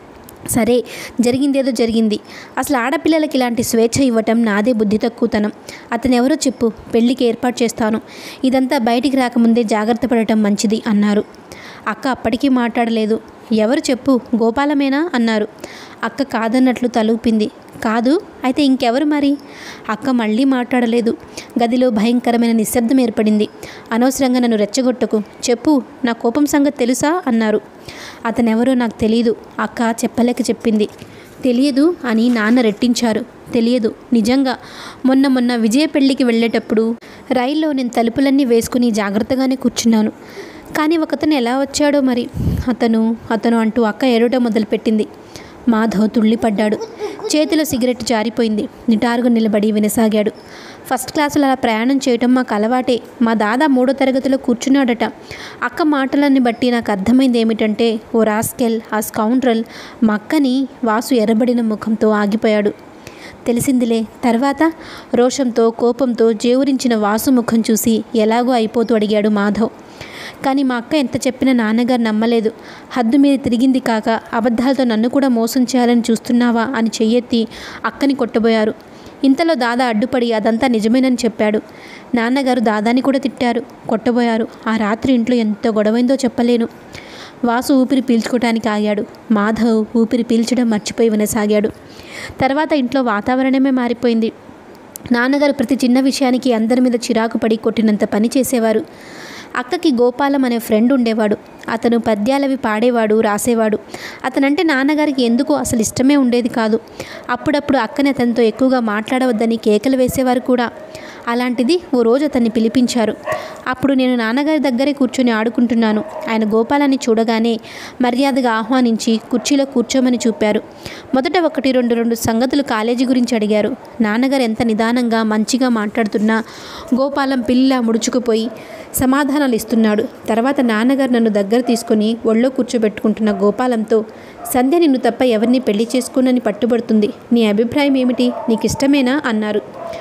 సరే జరిగిందేదో జరిగింది అసలు ఆడపిల్లలకి ఇలాంటి స్వేచ్ఛ ఇవ్వటం నాదే బుద్ధి తక్కువతనం అతను ఎవరో చెప్పు పెళ్ళికి ఏర్పాటు చేస్తాను ఇదంతా బయటికి రాకముందే జాగ్రత్త పడటం మంచిది అన్నారు అక్క అప్పటికీ మాట్లాడలేదు ఎవరు చెప్పు గోపాలమేనా అన్నారు అక్క కాదన్నట్లు తలూపింది కాదు అయితే ఇంకెవరు మరి అక్క మళ్ళీ మాట్లాడలేదు గదిలో భయంకరమైన నిశ్శబ్దం ఏర్పడింది అనవసరంగా నన్ను రెచ్చగొట్టకు చెప్పు నా కోపం సంగతి తెలుసా అన్నారు అతనెవరో నాకు తెలియదు అక్క చెప్పలేక చెప్పింది తెలియదు అని నాన్న రెట్టించారు తెలియదు నిజంగా మొన్న మొన్న విజయ పెళ్ళికి వెళ్ళేటప్పుడు రైల్లో నేను తలుపులన్నీ వేసుకుని జాగ్రత్తగానే కూర్చున్నాను కానీ ఒకతను ఎలా వచ్చాడో మరి అతను అతను అంటూ అక్క ఏడవటం మొదలుపెట్టింది మాధవ్ తుళ్ళిపడ్డాడు చేతిలో సిగరెట్ జారిపోయింది నిటారుగా నిలబడి వినసాగాడు ఫస్ట్ క్లాసులో అలా ప్రయాణం చేయటం మాకు అలవాటే మా దాదా మూడో తరగతిలో కూర్చున్నాడట అక్క మాటలన్నీ బట్టి నాకు అర్థమైంది ఏమిటంటే ఓ రాస్కెల్ ఆ స్కౌండ్రల్ మా అక్కని వాసు ఎర్రబడిన ముఖంతో ఆగిపోయాడు తెలిసిందిలే తర్వాత రోషంతో కోపంతో జేవురించిన వాసు ముఖం చూసి ఎలాగో అయిపోతూ అడిగాడు మాధవ్ కానీ మా అక్క ఎంత చెప్పినా నాన్నగారు నమ్మలేదు హద్దు మీద తిరిగింది కాక అబద్ధాలతో నన్ను కూడా మోసం చేయాలని చూస్తున్నావా అని చెయ్యెత్తి అక్కని కొట్టబోయారు ఇంతలో దాదా అడ్డుపడి అదంతా నిజమేనని చెప్పాడు నాన్నగారు దాదాని కూడా తిట్టారు కొట్టబోయారు ఆ రాత్రి ఇంట్లో ఎంత గొడవైందో చెప్పలేను వాసు ఊపిరి పీల్చుకోవటానికి ఆగాడు మాధవ్ ఊపిరి పీల్చడం మర్చిపోయి వినసాగాడు తర్వాత ఇంట్లో వాతావరణమే మారిపోయింది నాన్నగారు ప్రతి చిన్న విషయానికి అందరి మీద చిరాకు పడి కొట్టినంత పని చేసేవారు అక్కకి గోపాలం అనే ఫ్రెండ్ ఉండేవాడు అతను పద్యాలవి పాడేవాడు రాసేవాడు అతనంటే నాన్నగారికి ఎందుకో అసలు ఇష్టమే ఉండేది కాదు అప్పుడప్పుడు అక్కని అతనితో ఎక్కువగా మాట్లాడవద్దని కేకలు వేసేవారు కూడా అలాంటిది ఓ రోజు అతన్ని పిలిపించారు అప్పుడు నేను నాన్నగారి దగ్గరే కూర్చొని ఆడుకుంటున్నాను ఆయన గోపాలాన్ని చూడగానే మర్యాదగా ఆహ్వానించి కుర్చీలో కూర్చోమని చూపారు మొదట ఒకటి రెండు రెండు సంగతులు కాలేజీ గురించి అడిగారు నాన్నగారు ఎంత నిదానంగా మంచిగా మాట్లాడుతున్నా గోపాలం పిల్ల ముడుచుకుపోయి సమాధానాలు ఇస్తున్నాడు తర్వాత నాన్నగారు నన్ను దగ్గర తీసుకొని ఒళ్ళో కూర్చోబెట్టుకుంటున్న గోపాలంతో సంధ్య నిన్ను తప్ప ఎవరిని పెళ్లి చేసుకోనని పట్టుబడుతుంది నీ అభిప్రాయం ఏమిటి నీకు ఇష్టమేనా అన్నారు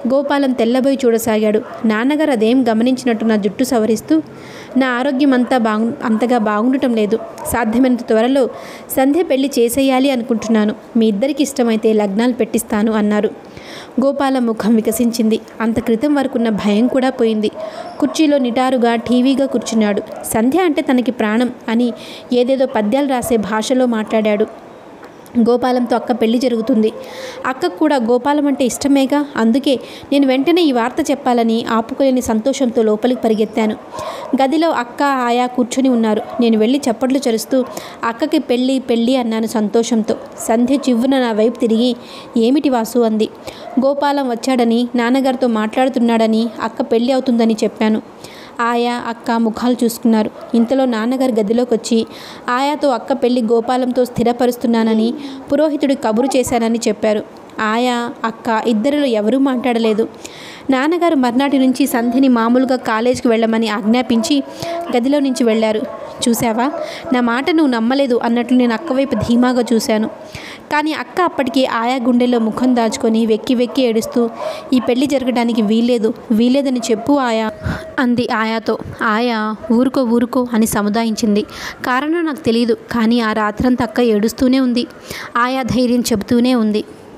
గోపాలం తెల్లబోయి చూడసాగాడు నాన్నగారు అదేం గమనించినట్టు నా జుట్టు సవరిస్తూ నా ఆరోగ్యం అంతా బాగు అంతగా బాగుండటం లేదు సాధ్యమైనంత త్వరలో సంధ్య పెళ్లి చేసేయాలి అనుకుంటున్నాను మీ ఇద్దరికి ఇష్టమైతే లగ్నాలు పెట్టిస్తాను అన్నారు గోపాల ముఖం వికసించింది అంత క్రితం వరకున్న భయం కూడా పోయింది కుర్చీలో నిటారుగా టీవీగా కూర్చున్నాడు సంధ్య అంటే తనకి ప్రాణం అని ఏదేదో పద్యాలు రాసే భాషలో మాట్లాడాడు గోపాలంతో అక్క పెళ్లి జరుగుతుంది అక్కకు కూడా గోపాలం అంటే ఇష్టమేగా అందుకే నేను వెంటనే ఈ వార్త చెప్పాలని ఆపుకోలేని సంతోషంతో లోపలికి పరిగెత్తాను గదిలో అక్క ఆయా కూర్చొని ఉన్నారు నేను వెళ్ళి చప్పట్లు చరుస్తూ అక్కకి పెళ్ళి పెళ్ళి అన్నాను సంతోషంతో సంధ్య చివ్వున నా వైపు తిరిగి ఏమిటి వాసు అంది గోపాలం వచ్చాడని నాన్నగారితో మాట్లాడుతున్నాడని అక్క పెళ్ళి అవుతుందని చెప్పాను ఆయా అక్క ముఖాలు చూసుకున్నారు ఇంతలో నాన్నగారు గదిలోకి వచ్చి ఆయాతో అక్క పెళ్లి గోపాలంతో స్థిరపరుస్తున్నానని పురోహితుడి కబురు చేశానని చెప్పారు ఆయా అక్క ఇద్దరిలో ఎవరూ మాట్లాడలేదు నాన్నగారు మర్నాటి నుంచి సంధ్యని మామూలుగా కాలేజీకి వెళ్ళమని ఆజ్ఞాపించి గదిలో నుంచి వెళ్ళారు చూసావా నా మాట నువ్వు నమ్మలేదు అన్నట్లు నేను అక్క వైపు ధీమాగా చూశాను కానీ అక్క అప్పటికి ఆయా గుండెలో ముఖం దాచుకొని వెక్కి వెక్కి ఏడుస్తూ ఈ పెళ్లి జరగడానికి వీల్లేదు వీల్లేదని చెప్పు ఆయా అంది ఆయాతో ఆయా ఊరుకో ఊరుకో అని సముదాయించింది కారణం నాకు తెలియదు కానీ ఆ రాత్రంతా అక్క ఏడుస్తూనే ఉంది ఆయా ధైర్యం చెబుతూనే ఉంది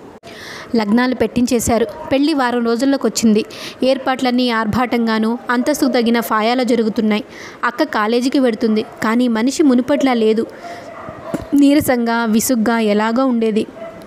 లగ్నాలు పెట్టించేశారు పెళ్లి వారం రోజుల్లోకి వచ్చింది ఏర్పాట్లన్నీ ఆర్భాటంగాను అంతస్తుకు తగిన ఫాయాలో జరుగుతున్నాయి అక్క కాలేజీకి వెడుతుంది కానీ మనిషి మునుపట్లా లేదు నీరసంగా విసుగ్గా ఎలాగో ఉండేది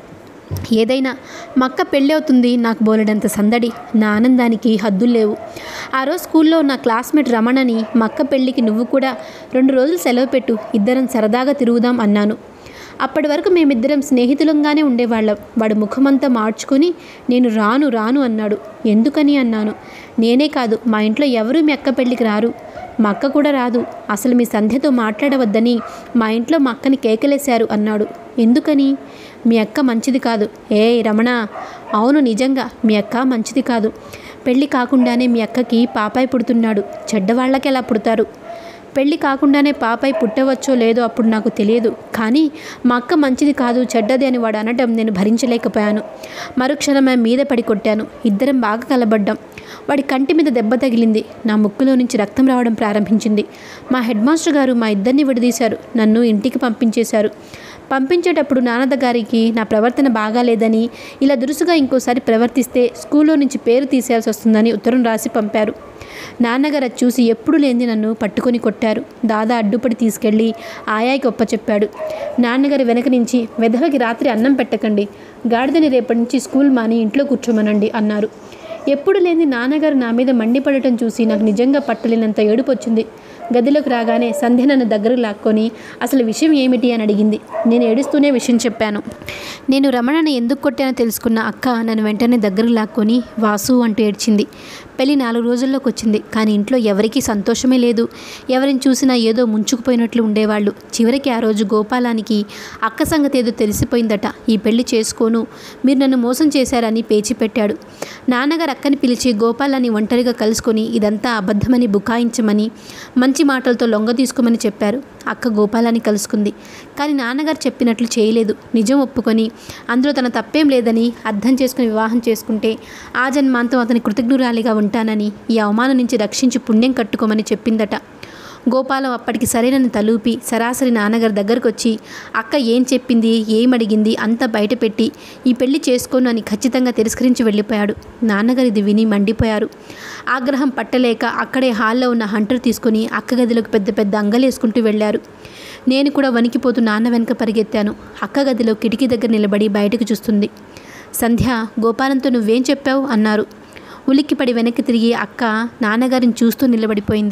ఏదైనా మక్క పెళ్ళి అవుతుంది నాకు బోలెడంత సందడి నా ఆనందానికి హద్దులు లేవు ఆ రోజు స్కూల్లో నా క్లాస్మేట్ రమణని మక్క పెళ్ళికి నువ్వు కూడా రెండు రోజులు సెలవు పెట్టు ఇద్దరం సరదాగా తిరుగుదాం అన్నాను అప్పటి వరకు మేమిద్దరం స్నేహితులంగానే ఉండేవాళ్ళం వాడు ముఖమంతా మార్చుకొని నేను రాను రాను అన్నాడు ఎందుకని అన్నాను నేనే కాదు మా ఇంట్లో ఎవరూ మీ అక్క పెళ్ళికి రారు మా అక్క కూడా రాదు అసలు మీ సంధ్యతో మాట్లాడవద్దని మా ఇంట్లో మా అక్కని కేకలేశారు అన్నాడు ఎందుకని మీ అక్క మంచిది కాదు ఏ రమణ అవును నిజంగా మీ అక్క మంచిది కాదు పెళ్ళి కాకుండానే మీ అక్కకి పాపాయి పుడుతున్నాడు చెడ్డవాళ్ళకి ఎలా పుడతారు పెళ్ళి కాకుండానే పాపాయి పుట్టవచ్చో లేదో అప్పుడు నాకు తెలియదు కానీ మా అక్క మంచిది కాదు చెడ్డది అని వాడు అనడం నేను భరించలేకపోయాను మరుక్షణం ఆమె మీద పడి కొట్టాను ఇద్దరం బాగా కలబడ్డాం వాడి కంటి మీద దెబ్బ తగిలింది నా ముక్కులో నుంచి రక్తం రావడం ప్రారంభించింది మా హెడ్ మాస్టర్ గారు మా ఇద్దరిని విడదీశారు నన్ను ఇంటికి పంపించేశారు పంపించేటప్పుడు నాన్నద గారికి నా ప్రవర్తన బాగాలేదని ఇలా దురుసుగా ఇంకోసారి ప్రవర్తిస్తే స్కూల్లో నుంచి పేరు తీసేయాల్సి వస్తుందని ఉత్తరం రాసి పంపారు నాన్నగారు అది చూసి ఎప్పుడు లేని నన్ను పట్టుకొని కొట్టారు దాదా అడ్డుపడి తీసుకెళ్ళి ఆయాకి ఒప్పచెప్పాడు నాన్నగారి వెనక నుంచి వెధవకి రాత్రి అన్నం పెట్టకండి గాడిదని రేపటి నుంచి స్కూల్ మాని ఇంట్లో కూర్చోమనండి అన్నారు ఎప్పుడు లేని నాన్నగారు నా మీద మండిపడటం చూసి నాకు నిజంగా పట్టలేనంత ఏడుపు వచ్చింది గదిలోకి రాగానే సంధ్య నన్ను దగ్గరకు లాక్కొని అసలు విషయం ఏమిటి అని అడిగింది నేను ఏడుస్తూనే విషయం చెప్పాను నేను రమణని ఎందుకు కొట్టానో తెలుసుకున్న అక్క నన్ను వెంటనే దగ్గరకు లాక్కొని వాసు అంటూ ఏడ్చింది పెళ్లి నాలుగు రోజుల్లోకి వచ్చింది కానీ ఇంట్లో ఎవరికీ సంతోషమే లేదు ఎవరిని చూసినా ఏదో ముంచుకుపోయినట్లు ఉండేవాళ్ళు చివరికి ఆ రోజు గోపాలానికి అక్క సంగతి ఏదో తెలిసిపోయిందట ఈ పెళ్లి చేసుకోను మీరు నన్ను మోసం చేశారని పేచి పెట్టాడు నాన్నగారు అక్కని పిలిచి గోపాలాన్ని ఒంటరిగా కలుసుకొని ఇదంతా అబద్ధమని బుకాయించమని మంచి మాటలతో లొంగ తీసుకోమని చెప్పారు అక్క గోపాలాన్ని కలుసుకుంది కానీ నాన్నగారు చెప్పినట్లు చేయలేదు నిజం ఒప్పుకొని అందులో తన తప్పేం లేదని అర్థం చేసుకుని వివాహం చేసుకుంటే ఆ జన్మాంతం అతని కృతజ్ఞురాలిగా ఉంటానని ఈ అవమానం నుంచి రక్షించి పుణ్యం కట్టుకోమని చెప్పిందట గోపాలం అప్పటికి సరైనని తలూపి సరాసరి నాన్నగారి దగ్గరకు వచ్చి అక్క ఏం చెప్పింది ఏమడిగింది అంతా బయటపెట్టి ఈ పెళ్లి చేసుకోను అని ఖచ్చితంగా తిరస్కరించి వెళ్ళిపోయాడు నాన్నగారు ఇది విని మండిపోయారు ఆగ్రహం పట్టలేక అక్కడే హాల్లో ఉన్న హంటర్ తీసుకుని అక్క గదిలోకి పెద్ద పెద్ద అంగలేసుకుంటూ వెళ్ళారు నేను కూడా వణికిపోతూ నాన్న వెనక పరిగెత్తాను అక్క గదిలో కిటికీ దగ్గర నిలబడి బయటకు చూస్తుంది సంధ్య గోపాలంతో నువ్వేం చెప్పావు అన్నారు ఉలిక్కిపడి వెనక్కి తిరిగి అక్క నాన్నగారిని చూస్తూ నిలబడిపోయింది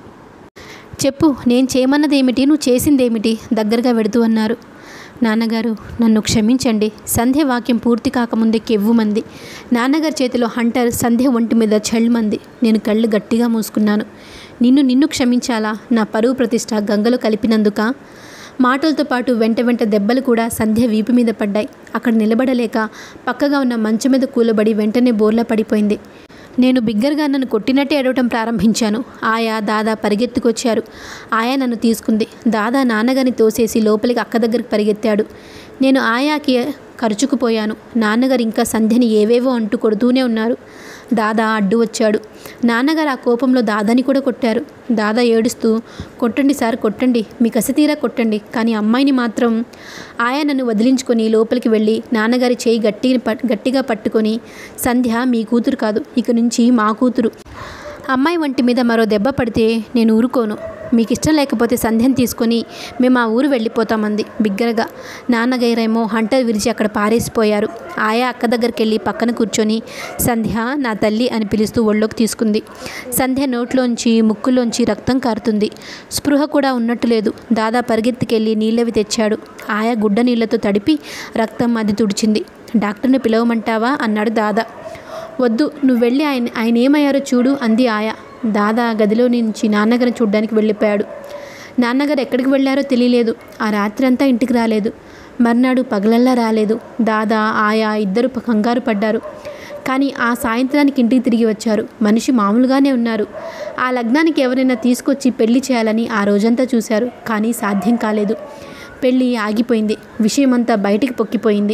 చెప్పు నేను చేయమన్నది ఏమిటి నువ్వు చేసిందేమిటి దగ్గరగా వెడుతూ అన్నారు నాన్నగారు నన్ను క్షమించండి సంధ్య వాక్యం పూర్తి కాకముందే కెవ్వుమంది నాన్నగారి చేతిలో హంటర్ సంధ్య ఒంటి మీద చల్మంది నేను కళ్ళు గట్టిగా మూసుకున్నాను నిన్ను నిన్ను క్షమించాలా నా పరువు ప్రతిష్ట గంగలో కలిపినందుక మాటలతో పాటు వెంట వెంట దెబ్బలు కూడా సంధ్య వీపు మీద పడ్డాయి అక్కడ నిలబడలేక పక్కగా ఉన్న మంచం మీద కూలబడి వెంటనే బోర్లా పడిపోయింది నేను బిగ్గరగా నన్ను కొట్టినట్టే ఏడవటం ప్రారంభించాను ఆయా దాదా పరిగెత్తుకొచ్చారు ఆయా నన్ను తీసుకుంది దాదా నాన్నగారిని తోసేసి లోపలికి అక్క దగ్గరికి పరిగెత్తాడు నేను ఆయాకి ఖర్చుకుపోయాను నాన్నగారు ఇంకా సంధ్యని ఏవేవో అంటూ కొడుతూనే ఉన్నారు దాదా అడ్డు వచ్చాడు నాన్నగారు ఆ కోపంలో దాదాని కూడా కొట్టారు దాదా ఏడుస్తూ కొట్టండి సార్ కొట్టండి మీ కసి తీరా కొట్టండి కానీ అమ్మాయిని మాత్రం ఆయా నన్ను వదిలించుకొని లోపలికి వెళ్ళి నాన్నగారి చేయి గట్టి గట్టిగా పట్టుకొని సంధ్య మీ కూతురు కాదు ఇక నుంచి మా కూతురు అమ్మాయి వంటి మీద మరో దెబ్బ పడితే నేను ఊరుకోను మీకు ఇష్టం లేకపోతే సంధ్యను తీసుకొని మేము ఆ ఊరు వెళ్ళిపోతామంది బిగ్గరగా నాన్నగారేమో హంటర్ విరిచి అక్కడ పారేసిపోయారు ఆయా అక్క దగ్గరికి వెళ్ళి పక్కన కూర్చొని సంధ్య నా తల్లి అని పిలుస్తూ ఒళ్ళోకి తీసుకుంది సంధ్య నోట్లోంచి ముక్కులోంచి రక్తం కారుతుంది స్పృహ కూడా ఉన్నట్టు లేదు దాదా పరిగెత్తికెళ్ళి నీళ్ళవి తెచ్చాడు ఆయా గుడ్డ నీళ్లతో తడిపి రక్తం అది తుడిచింది డాక్టర్ని పిలవమంటావా అన్నాడు దాదా వద్దు నువ్వు వెళ్ళి ఆయన ఆయన ఏమయ్యారో చూడు అంది ఆయా దాదా గదిలో నుంచి నాన్నగారిని చూడ్డానికి వెళ్ళిపోయాడు నాన్నగారు ఎక్కడికి వెళ్ళారో తెలియలేదు ఆ రాత్రి అంతా ఇంటికి రాలేదు మర్నాడు పగలల్లా రాలేదు దాదా ఆయా ఇద్దరు ప- కంగారు పడ్డారు కానీ ఆ సాయంత్రానికి ఇంటికి తిరిగి వచ్చారు మనిషి మామూలుగానే ఉన్నారు ఆ లగ్నానికి ఎవరైనా తీసుకొచ్చి పెళ్లి చేయాలని ఆ రోజంతా చూశారు కానీ సాధ్యం కాలేదు పెళ్ళి ఆగిపోయింది విషయమంతా బయటికి పొక్కిపోయింది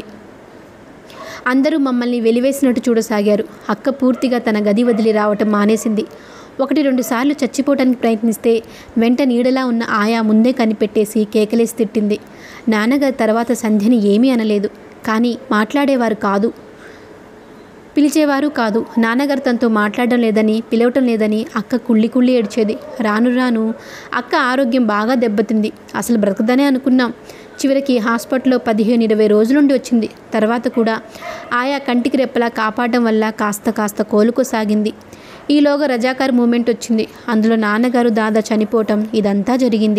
అందరూ మమ్మల్ని వెలివేసినట్టు చూడసాగారు అక్క పూర్తిగా తన గది వదిలి రావటం మానేసింది ఒకటి రెండు సార్లు చచ్చిపోవటానికి ప్రయత్నిస్తే వెంట నీడలా ఉన్న ఆయా ముందే కనిపెట్టేసి కేకలేసి తిట్టింది నాన్నగారు తర్వాత సంధ్యని ఏమీ అనలేదు కానీ మాట్లాడేవారు కాదు పిలిచేవారు కాదు నాన్నగారు తనతో మాట్లాడడం లేదని పిలవటం లేదని అక్క కుళ్ళి కుళ్ళి ఏడ్చేది రాను రాను అక్క ఆరోగ్యం బాగా దెబ్బతింది అసలు బ్రతకదనే అనుకున్నాం చివరికి హాస్పిటల్లో పదిహేను ఇరవై రోజులుండి వచ్చింది తర్వాత కూడా ఆయా కంటికి రెప్పలా కాపాడడం వల్ల కాస్త కాస్త కోలుకోసాగింది ఈలోగా రజాకార్ మూమెంట్ వచ్చింది అందులో నాన్నగారు దాదా చనిపోవటం ఇదంతా జరిగింది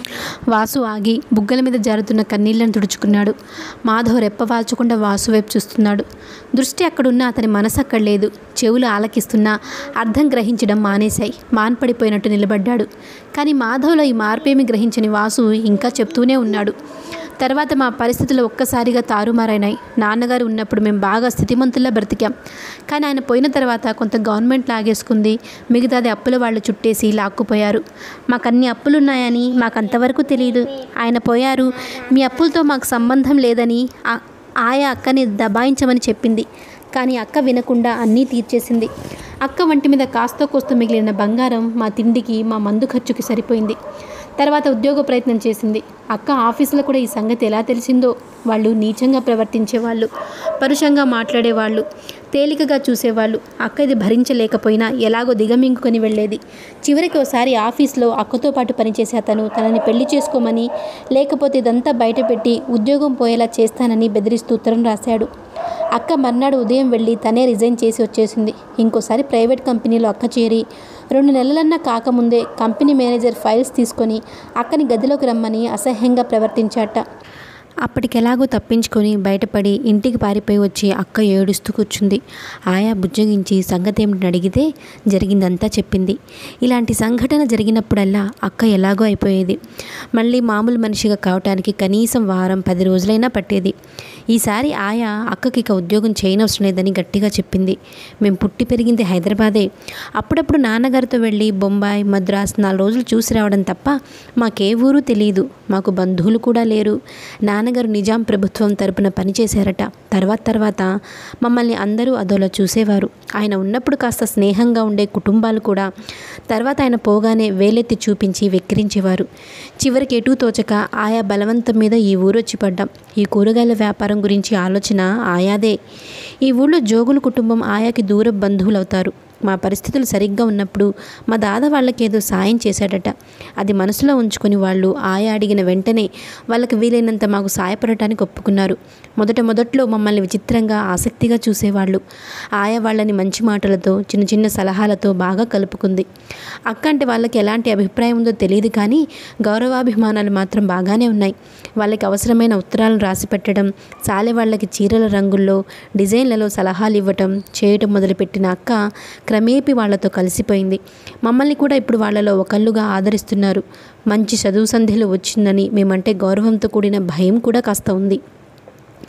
వాసు ఆగి బుగ్గల మీద జారుతున్న కన్నీళ్లను తుడుచుకున్నాడు మాధవ్ రెప్పవాల్చకుండా వాసు వైపు చూస్తున్నాడు దృష్టి అక్కడున్న అతని మనసు అక్కడ లేదు చెవులు ఆలకిస్తున్నా అర్థం గ్రహించడం మానేశాయి మాన్పడిపోయినట్టు నిలబడ్డాడు కానీ మాధవ్లో ఈ మార్పేమి గ్రహించని వాసు ఇంకా చెప్తూనే ఉన్నాడు తర్వాత మా పరిస్థితులు ఒక్కసారిగా తారుమారైనాయి నాన్నగారు ఉన్నప్పుడు మేము బాగా స్థితిమంతుల్లా బ్రతికాం కానీ ఆయన పోయిన తర్వాత కొంత గవర్నమెంట్ లాగేసుకుంది మిగతాది అప్పుల వాళ్ళు చుట్టేసి లాక్కుపోయారు మాకు అన్ని అప్పులున్నాయని మాకు అంతవరకు తెలియదు ఆయన పోయారు మీ అప్పులతో మాకు సంబంధం లేదని ఆ- ఆయా అక్కని దబాయించమని చెప్పింది కానీ అక్క వినకుండా అన్నీ తీర్చేసింది అక్క వంటి మీద కాస్తో కోస్తో మిగిలిన బంగారం మా తిండికి మా మందు ఖర్చుకి సరిపోయింది తర్వాత ఉద్యోగ ప్రయత్నం చేసింది అక్క ఆఫీసులో కూడా ఈ సంగతి ఎలా తెలిసిందో వాళ్ళు నీచంగా ప్రవర్తించేవాళ్ళు పరుషంగా మాట్లాడేవాళ్ళు తేలికగా చూసేవాళ్ళు అక్క ఇది భరించలేకపోయినా ఎలాగో దిగమింగుకొని వెళ్ళేది చివరికి ఒకసారి ఆఫీస్లో అక్కతో పాటు పనిచేసే అతను తనని పెళ్లి చేసుకోమని లేకపోతే ఇదంతా బయటపెట్టి ఉద్యోగం పోయేలా చేస్తానని బెదిరిస్తూ ఉత్తరం రాశాడు అక్క మర్నాడు ఉదయం వెళ్ళి తనే రిజైన్ చేసి వచ్చేసింది ఇంకోసారి ప్రైవేట్ కంపెనీలో అక్క చేరి రెండు నెలలన్నా కాకముందే కంపెనీ మేనేజర్ ఫైల్స్ తీసుకొని అక్కని గదిలోకి రమ్మని అసహ్యంగా ప్రవర్తించాట అప్పటికెలాగో తప్పించుకొని బయటపడి ఇంటికి పారిపోయి వచ్చి అక్క ఏడుస్తూ కూర్చుంది ఆయా బుజ్జగించి సంగతి ఏమిటని అడిగితే జరిగిందంతా చెప్పింది ఇలాంటి సంఘటన జరిగినప్పుడల్లా అక్క ఎలాగో అయిపోయేది మళ్ళీ మామూలు మనిషిగా కావటానికి కనీసం వారం పది రోజులైనా పట్టేది ఈసారి ఆయా అక్కకి ఇక ఉద్యోగం చేయనవసరం లేదని గట్టిగా చెప్పింది మేము పుట్టి పెరిగింది హైదరాబాదే అప్పుడప్పుడు నాన్నగారితో వెళ్ళి బొంబాయి మద్రాస్ నాలుగు రోజులు చూసి రావడం తప్ప మాకే ఊరు తెలియదు మాకు బంధువులు కూడా లేరు నాన్నగారు నిజాం ప్రభుత్వం తరపున పనిచేశారట తర్వాత తర్వాత మమ్మల్ని అందరూ అదోలా చూసేవారు ఆయన ఉన్నప్పుడు కాస్త స్నేహంగా ఉండే కుటుంబాలు కూడా తర్వాత ఆయన పోగానే వేలెత్తి చూపించి వెక్కిరించేవారు చివరికి ఎటూ తోచక ఆయా బలవంతం మీద ఈ ఊరు వచ్చి పడ్డాం ఈ కూరగాయల వ్యాపారం గురించి ఆలోచన ఆయాదే ఈ ఊళ్ళో జోగుల కుటుంబం ఆయాకి దూర బంధువులు అవుతారు మా పరిస్థితులు సరిగ్గా ఉన్నప్పుడు మా దాదా వాళ్ళకేదో సాయం చేశాడట అది మనసులో ఉంచుకొని వాళ్ళు ఆయా అడిగిన వెంటనే వాళ్ళకి వీలైనంత మాకు సాయపడటానికి ఒప్పుకున్నారు మొదట మొదట్లో మమ్మల్ని విచిత్రంగా ఆసక్తిగా చూసేవాళ్ళు ఆయా వాళ్ళని మంచి మాటలతో చిన్న చిన్న సలహాలతో బాగా కలుపుకుంది అక్క అంటే వాళ్ళకి ఎలాంటి అభిప్రాయం ఉందో తెలియదు కానీ గౌరవాభిమానాలు మాత్రం బాగానే ఉన్నాయి వాళ్ళకి అవసరమైన ఉత్తరాలను రాసి పెట్టడం సాలె వాళ్ళకి చీరల రంగుల్లో డిజైన్లలో సలహాలు ఇవ్వటం చేయటం మొదలుపెట్టిన అక్క క్రమేపీ వాళ్ళతో కలిసిపోయింది మమ్మల్ని కూడా ఇప్పుడు వాళ్ళలో ఒకళ్ళుగా ఆదరిస్తున్నారు మంచి చదువు సంధ్యలు వచ్చిందని మేమంటే గౌరవంతో కూడిన భయం కూడా కాస్త ఉంది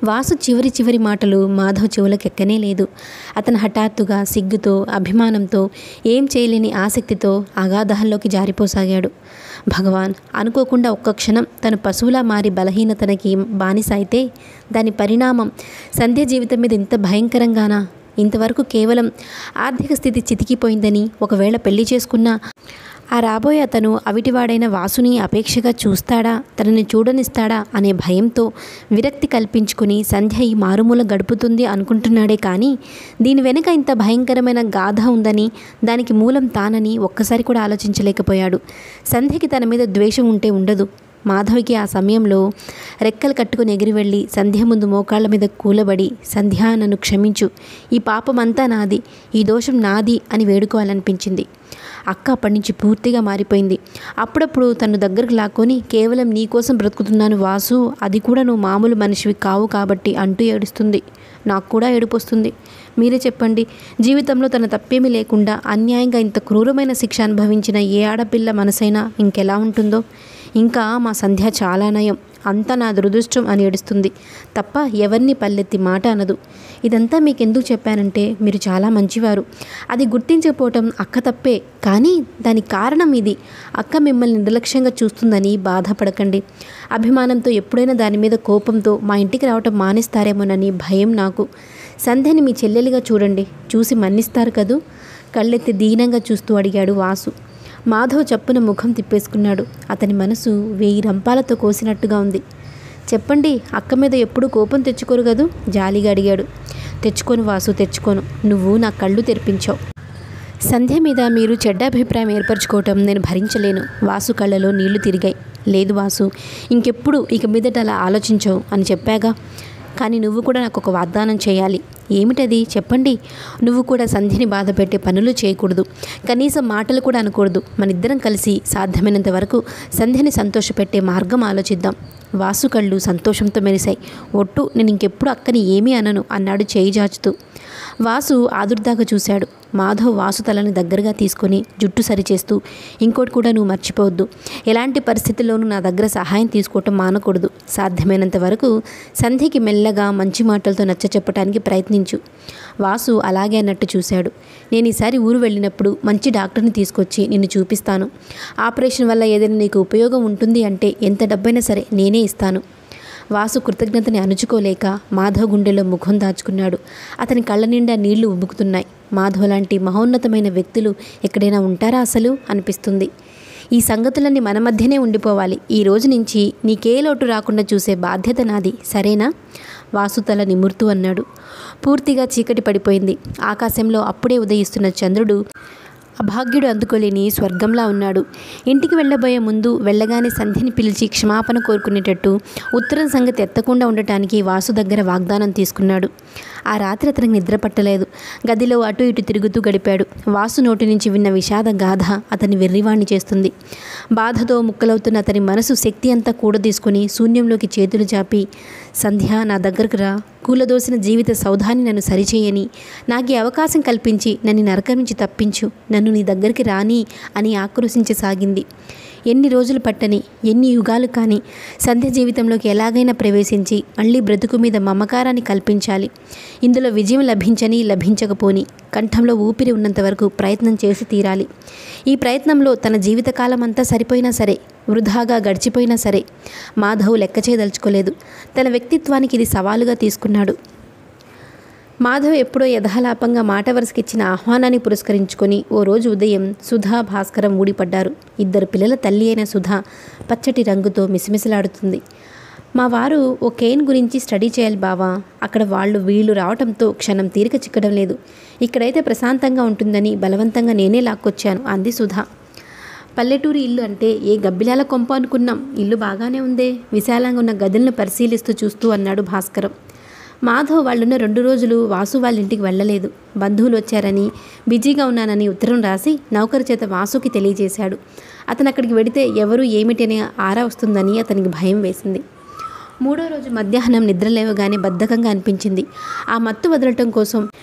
వాసు చివరి చివరి మాటలు మాధవ్ చెవులకు ఎక్కనే లేదు అతను హఠాత్తుగా సిగ్గుతో అభిమానంతో ఏం చేయలేని ఆసక్తితో అగాధంలోకి జారిపోసాగాడు భగవాన్ అనుకోకుండా ఒక్క క్షణం తను పశువులా మారి బలహీనతనకి బానిస అయితే దాని పరిణామం సంధ్య జీవితం మీద ఇంత భయంకరంగానా ఇంతవరకు కేవలం ఆర్థిక స్థితి చితికిపోయిందని ఒకవేళ పెళ్లి చేసుకున్నా ఆ రాబోయే అతను అవిటివాడైన వాసుని అపేక్షగా చూస్తాడా తనని చూడనిస్తాడా అనే భయంతో విరక్తి కల్పించుకుని సంధ్య ఈ మారుమూల గడుపుతుంది అనుకుంటున్నాడే కానీ దీని వెనుక ఇంత భయంకరమైన గాథ ఉందని దానికి మూలం తానని ఒక్కసారి కూడా ఆలోచించలేకపోయాడు సంధ్యకి తన మీద ద్వేషం ఉంటే ఉండదు మాధవికి ఆ సమయంలో రెక్కలు కట్టుకుని ఎగిరి వెళ్ళి సంధ్య ముందు మోకాళ్ళ మీద కూలబడి సంధ్య నన్ను క్షమించు ఈ పాపమంతా నాది ఈ దోషం నాది అని వేడుకోవాలనిపించింది అక్క అప్పటి నుంచి పూర్తిగా మారిపోయింది అప్పుడప్పుడు తను దగ్గరకు లాక్కొని కేవలం నీ కోసం బ్రతుకుతున్నాను వాసు అది కూడా నువ్వు మామూలు మనిషివి కావు కాబట్టి అంటూ ఏడుస్తుంది నాకు కూడా ఏడుపు వస్తుంది మీరే చెప్పండి జీవితంలో తన తప్పేమీ లేకుండా అన్యాయంగా ఇంత క్రూరమైన శిక్ష అనుభవించిన ఏ ఆడపిల్ల మనసైనా ఇంకెలా ఉంటుందో ఇంకా మా సంధ్య చాలా నయం అంతా నా దురదృష్టం అని ఏడుస్తుంది తప్ప ఎవరిని పల్లెత్తి మాట అనదు ఇదంతా మీకు ఎందుకు చెప్పానంటే మీరు చాలా మంచివారు అది గుర్తించకపోవటం అక్క తప్పే కానీ దానికి కారణం ఇది అక్క మిమ్మల్ని నిర్లక్ష్యంగా చూస్తుందని బాధపడకండి అభిమానంతో ఎప్పుడైనా దాని మీద కోపంతో మా ఇంటికి రావటం మానేస్తారేమోనని భయం నాకు సంధ్యని మీ చెల్లెలిగా చూడండి చూసి మన్నిస్తారు కదూ కళ్ళెత్తి దీనంగా చూస్తూ అడిగాడు వాసు మాధవ్ చప్పున ముఖం తిప్పేసుకున్నాడు అతని మనసు వెయ్యి రంపాలతో కోసినట్టుగా ఉంది చెప్పండి అక్క మీద ఎప్పుడూ కోపం తెచ్చుకోరు కదూ జాలిగా అడిగాడు తెచ్చుకోను వాసు తెచ్చుకోను నువ్వు నా కళ్ళు తెరిపించావు సంధ్య మీద మీరు చెడ్డ అభిప్రాయం ఏర్పరచుకోవటం నేను భరించలేను వాసు కళ్ళలో నీళ్లు తిరిగాయి లేదు వాసు ఇంకెప్పుడు ఇక మీదట అలా ఆలోచించవు అని చెప్పాగా కానీ నువ్వు కూడా నాకు ఒక వాగ్దానం చేయాలి ఏమిటది చెప్పండి నువ్వు కూడా సంధ్యని బాధ పెట్టే పనులు చేయకూడదు కనీసం మాటలు కూడా అనకూడదు మన ఇద్దరం కలిసి సాధ్యమైనంత వరకు సంధ్యని సంతోషపెట్టే మార్గం ఆలోచిద్దాం వాసు కళ్ళు సంతోషంతో మెరిశాయి ఒట్టు నేను ఇంకెప్పుడు అక్కని ఏమీ అనను అన్నాడు చేయి జాచుతూ వాసు ఆదుర్దాగా చూశాడు మాధవ్ వాసు తలని దగ్గరగా తీసుకొని జుట్టు సరిచేస్తూ ఇంకోటి కూడా నువ్వు మర్చిపోవద్దు ఎలాంటి పరిస్థితుల్లోనూ నా దగ్గర సహాయం తీసుకోవటం మానకూడదు సాధ్యమైనంత వరకు సంధ్యకి మెల్లగా మంచి మాటలతో నచ్చ చెప్పడానికి ప్రయత్నించు వాసు అలాగే అన్నట్టు చూశాడు నేను ఈసారి ఊరు వెళ్ళినప్పుడు మంచి డాక్టర్ని తీసుకొచ్చి నిన్ను చూపిస్తాను ఆపరేషన్ వల్ల ఏదైనా నీకు ఉపయోగం ఉంటుంది అంటే ఎంత డబ్బైనా సరే నేనే ఇస్తాను వాసు కృతజ్ఞతని అణుచుకోలేక మాధవ్ గుండెలో ముఖం దాచుకున్నాడు అతని కళ్ళ నిండా నీళ్లు ఉబ్బుకుతున్నాయి మాధవ్ లాంటి మహోన్నతమైన వ్యక్తులు ఎక్కడైనా ఉంటారా అసలు అనిపిస్తుంది ఈ సంగతులన్నీ మన మధ్యనే ఉండిపోవాలి ఈ రోజు నుంచి నీకే లోటు రాకుండా చూసే బాధ్యత నాది సరేనా వాసు తల నిమురుతూ అన్నాడు పూర్తిగా చీకటి పడిపోయింది ఆకాశంలో అప్పుడే ఉదయిస్తున్న చంద్రుడు అభాగ్యుడు అందుకోలేని స్వర్గంలా ఉన్నాడు ఇంటికి వెళ్ళబోయే ముందు వెళ్ళగానే సంధ్యని పిలిచి క్షమాపణ కోరుకునేటట్టు ఉత్తరం సంగతి ఎత్తకుండా ఉండటానికి వాసు దగ్గర వాగ్దానం తీసుకున్నాడు ఆ రాత్రి అతనికి నిద్ర పట్టలేదు గదిలో అటు ఇటు తిరుగుతూ గడిపాడు వాసు నోటి నుంచి విన్న విషాద గాథ అతని వెర్రివాణ్ణి చేస్తుంది బాధతో ముక్కలవుతున్న అతని మనసు శక్తి అంతా కూడదీసుకుని శూన్యంలోకి చేతులు చాపి సంధ్య నా దగ్గరకు రా కూలదోసిన జీవిత సౌధాన్ని నన్ను సరిచేయని నాకు ఈ అవకాశం కల్పించి నన్ను ఈ నరకం నుంచి తప్పించు నన్ను నీ దగ్గరికి రాని అని ఆక్రోశించసాగింది ఎన్ని రోజులు పట్టని ఎన్ని యుగాలు కానీ సంధ్య జీవితంలోకి ఎలాగైనా ప్రవేశించి మళ్ళీ బ్రతుకు మీద మమకారాన్ని కల్పించాలి ఇందులో విజయం లభించని లభించకపోని కంఠంలో ఊపిరి ఉన్నంత వరకు ప్రయత్నం చేసి తీరాలి ఈ ప్రయత్నంలో తన జీవితకాలం అంతా సరిపోయినా సరే వృధాగా గడిచిపోయినా సరే మాధవ్ లెక్క చేయదలుచుకోలేదు తన వ్యక్తిత్వానికి ఇది సవాలుగా తీసుకున్నాడు మాధవ్ ఎప్పుడో యథాలాపంగా మాట వరుసకిచ్చిన ఆహ్వానాన్ని పురస్కరించుకొని ఓ రోజు ఉదయం సుధా భాస్కరం ఊడిపడ్డారు ఇద్దరు పిల్లల తల్లి అయిన సుధా పచ్చటి రంగుతో మిసిమిసిలాడుతుంది మా వారు ఓ కేన్ గురించి స్టడీ చేయాలి బావా అక్కడ వాళ్ళు వీళ్ళు రావటంతో క్షణం తీరిక చిక్కడం లేదు ఇక్కడైతే ప్రశాంతంగా ఉంటుందని బలవంతంగా నేనే లాక్కొచ్చాను అంది సుధా పల్లెటూరి ఇల్లు అంటే ఏ గబ్బిలాల కొంప అనుకున్నాం ఇల్లు బాగానే ఉందే విశాలంగా ఉన్న గదులను పరిశీలిస్తూ చూస్తూ అన్నాడు భాస్కరం మాధవ్ వాళ్ళున్న రెండు రోజులు వాసు వాళ్ళ ఇంటికి వెళ్ళలేదు బంధువులు వచ్చారని బిజీగా ఉన్నానని ఉత్తరం రాసి నౌకరు చేత వాసుకి తెలియజేశాడు అతను అక్కడికి వెడితే ఎవరు ఏమిటి అనే ఆరా వస్తుందని అతనికి భయం వేసింది మూడో రోజు మధ్యాహ్నం నిద్రలేవగానే బద్ధకంగా అనిపించింది ఆ మత్తు వదలటం కోసం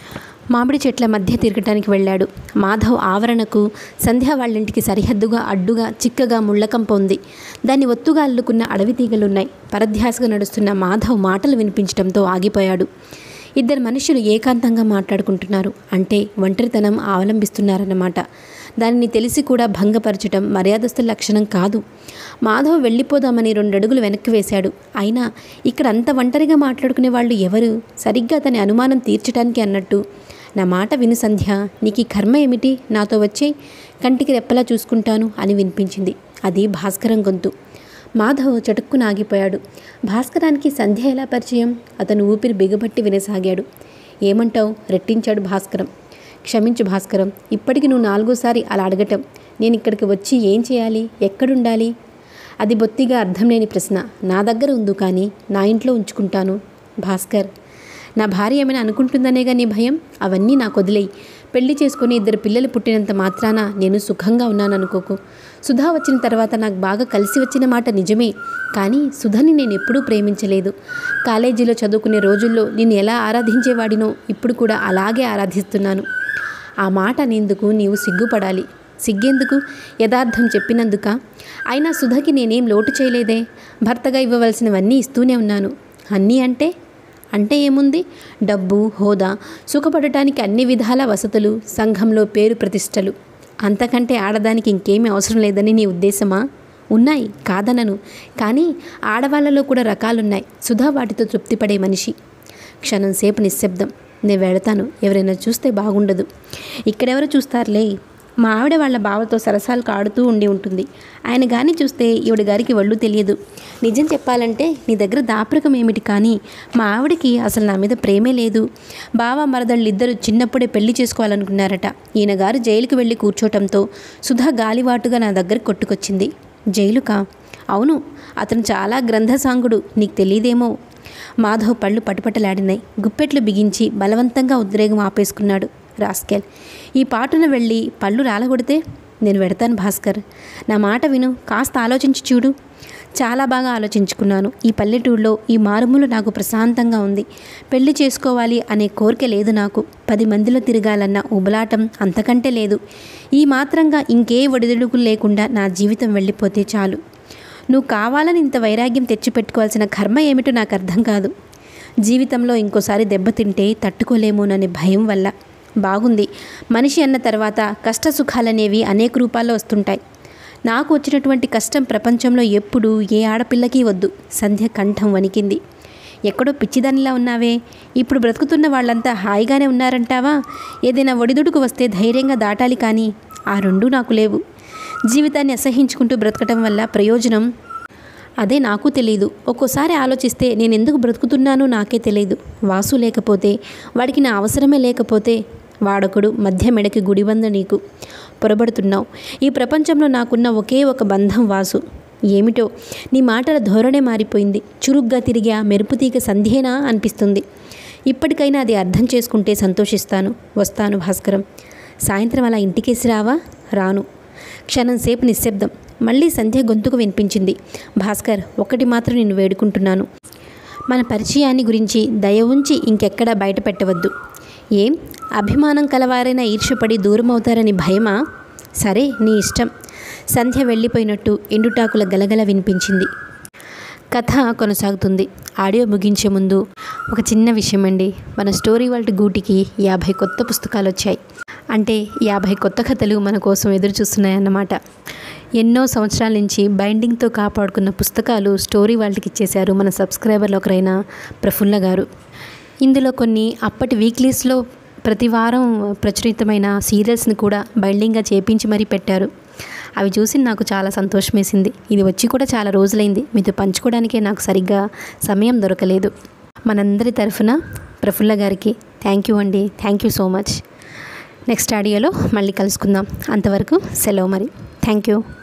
మామిడి చెట్ల మధ్య తిరగటానికి వెళ్ళాడు మాధవ్ ఆవరణకు సంధ్య వాళ్ళింటికి సరిహద్దుగా అడ్డుగా చిక్కగా ముళ్ళకంప ఉంది దాన్ని ఒత్తుగా అల్లుకున్న అడవి తీగలున్నాయి పరధ్యాసగా నడుస్తున్న మాధవ్ మాటలు వినిపించడంతో ఆగిపోయాడు ఇద్దరు మనుషులు ఏకాంతంగా మాట్లాడుకుంటున్నారు అంటే ఒంటరితనం అవలంబిస్తున్నారన్నమాట దానిని తెలిసి కూడా భంగపరచటం మర్యాదస్తుల లక్షణం కాదు మాధవ్ వెళ్ళిపోదామని రెండడుగులు వెనక్కి వేశాడు అయినా ఇక్కడ అంత ఒంటరిగా మాట్లాడుకునే వాళ్ళు ఎవరు సరిగ్గా అతని అనుమానం తీర్చడానికి అన్నట్టు నా మాట విను సంధ్య నీకు ఈ కర్మ ఏమిటి నాతో వచ్చే కంటికి రెప్పలా చూసుకుంటాను అని వినిపించింది అది భాస్కరం గొంతు మాధవ్ చటుక్కున ఆగిపోయాడు భాస్కరానికి సంధ్య ఎలా పరిచయం అతను ఊపిరి బిగబట్టి వినసాగాడు ఏమంటావు రెట్టించాడు భాస్కరం క్షమించు భాస్కరం ఇప్పటికి నువ్వు నాలుగోసారి అలా అడగటం నేను ఇక్కడికి వచ్చి ఏం చేయాలి ఎక్కడుండాలి అది బొత్తిగా అర్థం లేని ప్రశ్న నా దగ్గర ఉందు కానీ నా ఇంట్లో ఉంచుకుంటాను భాస్కర్ నా భార్య ఏమైనా అనుకుంటుందనేగా నీ భయం అవన్నీ నాకు వదిలేయి పెళ్లి చేసుకుని ఇద్దరు పిల్లలు పుట్టినంత మాత్రాన నేను సుఖంగా ఉన్నాను అనుకోకు సుధా వచ్చిన తర్వాత నాకు బాగా కలిసి వచ్చిన మాట నిజమే కానీ సుధని నేను ఎప్పుడూ ప్రేమించలేదు కాలేజీలో చదువుకునే రోజుల్లో నేను ఎలా ఆరాధించేవాడినో ఇప్పుడు కూడా అలాగే ఆరాధిస్తున్నాను ఆ మాట అనేందుకు నీవు సిగ్గుపడాలి సిగ్గేందుకు యథార్థం చెప్పినందుక అయినా సుధకి నేనేం లోటు చేయలేదే భర్తగా ఇవ్వవలసినవన్నీ ఇస్తూనే ఉన్నాను అన్నీ అంటే అంటే ఏముంది డబ్బు హోదా సుఖపడటానికి అన్ని విధాల వసతులు సంఘంలో పేరు ప్రతిష్టలు అంతకంటే ఆడదానికి ఇంకేమీ అవసరం లేదని నీ ఉద్దేశమా ఉన్నాయి కాదనను కానీ ఆడవాళ్ళలో కూడా రకాలున్నాయి సుధా వాటితో తృప్తిపడే మనిషి క్షణం సేపు నిశ్శబ్దం నేను వెళతాను ఎవరైనా చూస్తే బాగుండదు ఇక్కడెవరు చూస్తారులే మా ఆవిడ వాళ్ళ బావతో సరసాలు కాడుతూ ఉండి ఉంటుంది ఆయన గాని చూస్తే ఈవిడ గారికి ఒళ్ళు తెలియదు నిజం చెప్పాలంటే నీ దగ్గర దాపరికం ఏమిటి కానీ మా ఆవిడకి అసలు నా మీద ప్రేమే లేదు బావ మరదళ్ళు ఇద్దరు చిన్నప్పుడే పెళ్లి చేసుకోవాలనుకున్నారట ఈయన గారు జైలుకి వెళ్ళి కూర్చోటంతో సుధా గాలివాటుగా నా దగ్గర కొట్టుకొచ్చింది జైలుకా అవును అతను చాలా గ్రంథసాంగుడు నీకు తెలియదేమో మాధవ్ పళ్ళు పటుపటలాడినాయి గుప్పెట్లు బిగించి బలవంతంగా ఉద్రేగం ఆపేసుకున్నాడు రాస్కెల్ ఈ పాటున వెళ్ళి పళ్ళు రాలగొడితే నేను వెడతాను భాస్కర్ నా మాట విను కాస్త ఆలోచించి చూడు చాలా బాగా ఆలోచించుకున్నాను ఈ పల్లెటూరులో ఈ మారుమూల నాకు ప్రశాంతంగా ఉంది పెళ్లి చేసుకోవాలి అనే కోరిక లేదు నాకు పది మందిలో తిరగాలన్న ఉబలాటం అంతకంటే లేదు ఈ మాత్రంగా ఇంకే ఒడిదుడుకులు లేకుండా నా జీవితం వెళ్ళిపోతే చాలు నువ్వు కావాలని ఇంత వైరాగ్యం తెచ్చిపెట్టుకోవాల్సిన కర్మ ఏమిటో నాకు అర్థం కాదు జీవితంలో ఇంకోసారి దెబ్బతింటే తట్టుకోలేమోననే భయం వల్ల బాగుంది మనిషి అన్న తర్వాత కష్ట సుఖాలనేవి అనేక రూపాల్లో వస్తుంటాయి నాకు వచ్చినటువంటి కష్టం ప్రపంచంలో ఎప్పుడూ ఏ ఆడపిల్లకి వద్దు సంధ్య కంఠం వణికింది ఎక్కడో పిచ్చిదానిలా ఉన్నావే ఇప్పుడు బ్రతుకుతున్న వాళ్ళంతా హాయిగానే ఉన్నారంటావా ఏదైనా ఒడిదుడుకు వస్తే ధైర్యంగా దాటాలి కానీ ఆ రెండూ నాకు లేవు జీవితాన్ని అసహించుకుంటూ బ్రతకటం వల్ల ప్రయోజనం అదే నాకు తెలియదు ఒక్కోసారి ఆలోచిస్తే నేను ఎందుకు బ్రతుకుతున్నానో నాకే తెలియదు వాసు లేకపోతే వాడికి నా అవసరమే లేకపోతే వాడొకడు మధ్య మెడకి గుడిబంద నీకు పొరబడుతున్నావు ఈ ప్రపంచంలో నాకున్న ఒకే ఒక బంధం వాసు ఏమిటో నీ మాటల ధోరణే మారిపోయింది చురుగ్గా తిరిగి ఆ మెరుపుతీగ సంధ్యేనా అనిపిస్తుంది ఇప్పటికైనా అది అర్థం చేసుకుంటే సంతోషిస్తాను వస్తాను భాస్కరం సాయంత్రం అలా ఇంటికేసి రావా రాను క్షణం సేపు నిశ్శబ్దం మళ్ళీ సంధ్య గొంతుకు వినిపించింది భాస్కర్ ఒకటి మాత్రం నేను వేడుకుంటున్నాను మన పరిచయాన్ని గురించి దయ ఉంచి ఇంకెక్కడా బయట పెట్టవద్దు ఏం అభిమానం కలవారైనా ఈర్ష్యపడి దూరం అవుతారని భయమా సరే నీ ఇష్టం సంధ్య వెళ్ళిపోయినట్టు ఎండుటాకుల గలగల వినిపించింది కథ కొనసాగుతుంది ఆడియో ముగించే ముందు ఒక చిన్న విషయం అండి మన స్టోరీ వరల్డ్ గూటికి యాభై కొత్త పుస్తకాలు వచ్చాయి అంటే యాభై కొత్త కథలు మన కోసం ఎదురు చూస్తున్నాయన్నమాట ఎన్నో సంవత్సరాల నుంచి బైండింగ్తో కాపాడుకున్న పుస్తకాలు స్టోరీ వాళ్ళకి ఇచ్చేశారు మన సబ్స్క్రైబర్లు ఒకరైన ప్రఫుల్ల గారు ఇందులో కొన్ని అప్పటి వీక్లీస్లో ప్రతి వారం ప్రచురితమైన సీరియల్స్ని కూడా బైండింగ్గా చేపించి మరీ పెట్టారు అవి చూసి నాకు చాలా సంతోషం వేసింది ఇది వచ్చి కూడా చాలా రోజులైంది మీతో పంచుకోవడానికే నాకు సరిగ్గా సమయం దొరకలేదు మనందరి తరఫున ప్రఫుల్ల గారికి థ్యాంక్ యూ అండి thank you so much next ఆడియోలో మళ్ళీ కలుసుకుందాం అంతవరకు సెలవు మరి థ్యాంక్ యూ